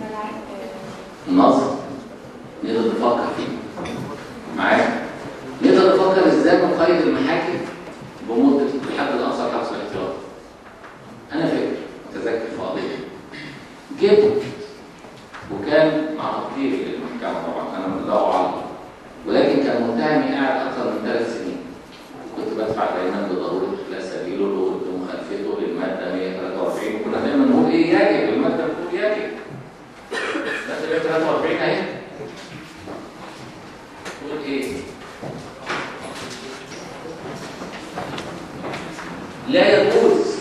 Speaker 1: نصب نقدر نفكر فيه معايا نقدر نفكر ازاي نقيد المحاكم بمده الحد الاقصى للحبس الاحتياطي انا فاكر متذكر في قضيه جبت وكان مع تقديري للمحكمة طبعا أنا من لا أعلم ولكن كان متهمي قاعد أكثر من ثلاث سنين كنت بدفع دايما بضرورة إخلاء سبيله لمخالفته للمادة 143 وكنا دايما نقول إيه يجب المادة بتقول يجب المادة 143 أهي تقول إيه؟ لا يجوز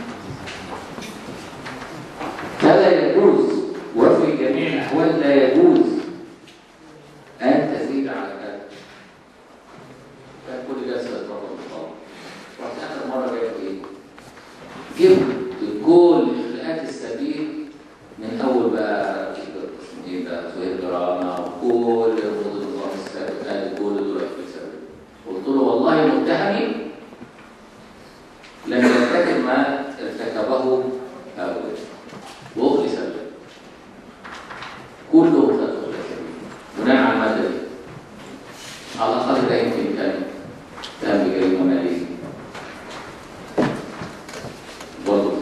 Speaker 1: فلا يجوز وفي جميع الأحوال لا يجوز أن تزيد على هذا كان كل جلسة يترفض الطلب رحت آخر مرة جايب إيه؟ جبت كل إخلاءات السبيل من أول بقى اسمه إيه ده زهير جرانا وكل الرموز النظام السابق قال كل دول في السبيل قلت له والله متهمي لم يرتكب ما ارتكبه هؤلاء واخلص له كله خد اخلص بناء على الماده دي على الاقل ده يمكن كان كان بجريمه ماليه برضه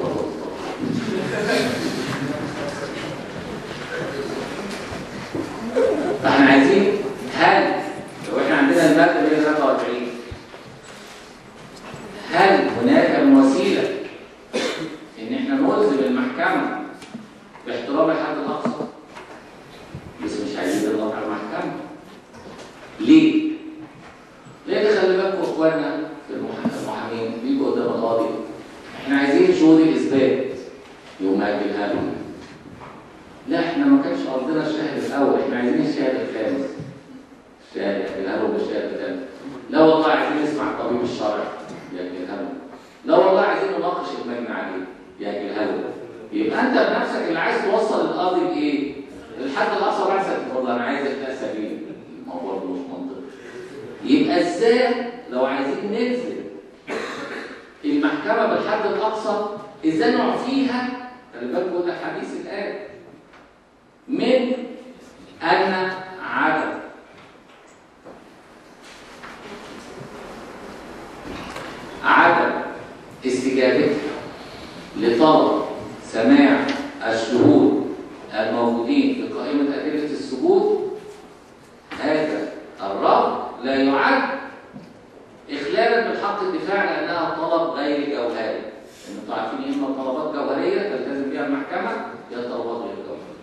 Speaker 1: اخواننا في المح- المحامين بيجوا قدام القاضي احنا عايزين شهود الاثبات يقوم اجلها له لا احنا ما كانش قصدنا الشاهد الاول احنا عايزين الشاهد الخامس الشاهد ياجلها له بالشاهد الثالث لا والله عايزين نسمع الطبيب الشرعي ياجلها له لا والله عايزين نناقش المجني عليه ياجلها له يبقى انت بنفسك اللي عايز توصل القاضي لايه؟ الحد الاقصى بعد سنه والله انا عايز اتلاقى سبيل الموضوع ده مش منطقي يبقى ازاي لو عايزين ننزل المحكمه بالحد الاقصى ازاي نعفيها خلي بالكم ده حديث الان من ان عدم عدم استجابتها لطلب سماع الشهود الموجودين في قائمة أدلة الثبوت هذا الرفض لا يعد إخلالا من حق الدفاع لأنها طلب غير جوهري لأن انتوا عارفين يا إما طلبات جوهرية تلتزم بها المحكمة يا طلبات غير جوهرية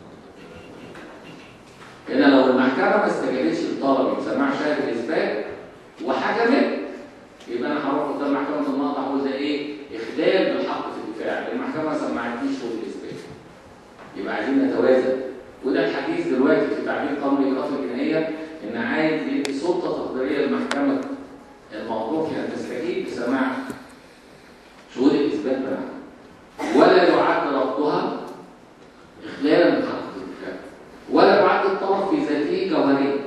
Speaker 1: هنا لو المحكمة ما استجابتش لطلب سماع شاهد الإثبات وحكمت يبقى أنا هروح قدام محكمة النقض هقول ده إيه؟ إخلال بالحق في الدفاع لأن المحكمة ما سمعتنيش شهود الإثبات يبقى عايزين نتوازن وده الحديث دلوقتي في تعديل قانون الاجراءات الجنائيه ان عايز يدي سلطه تقديريه للمحكمه الموضوع في ان تستجيب لسماع شهود الاثبات معها ولا يعد رفضها اخلالا من حق الدفاع ولا يعد الطرف في ذاته جوهريا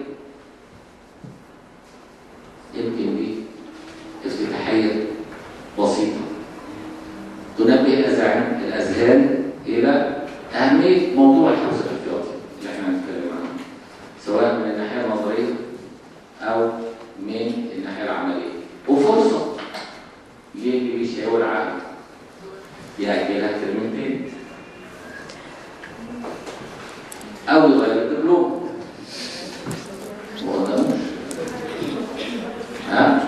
Speaker 1: يمكن دي افتتاحيه بسيطه تنبه الأذهان الأذهان إلى أهمية موضوع الحبس الاحتياطي اللي احنا هنتكلم عنه سواء من الناحية النظرية أو من الناحية العملية وفرصة للي بيشاور عقل يأجلها كلمتين أو يغير الدبلوم ما قداموش ها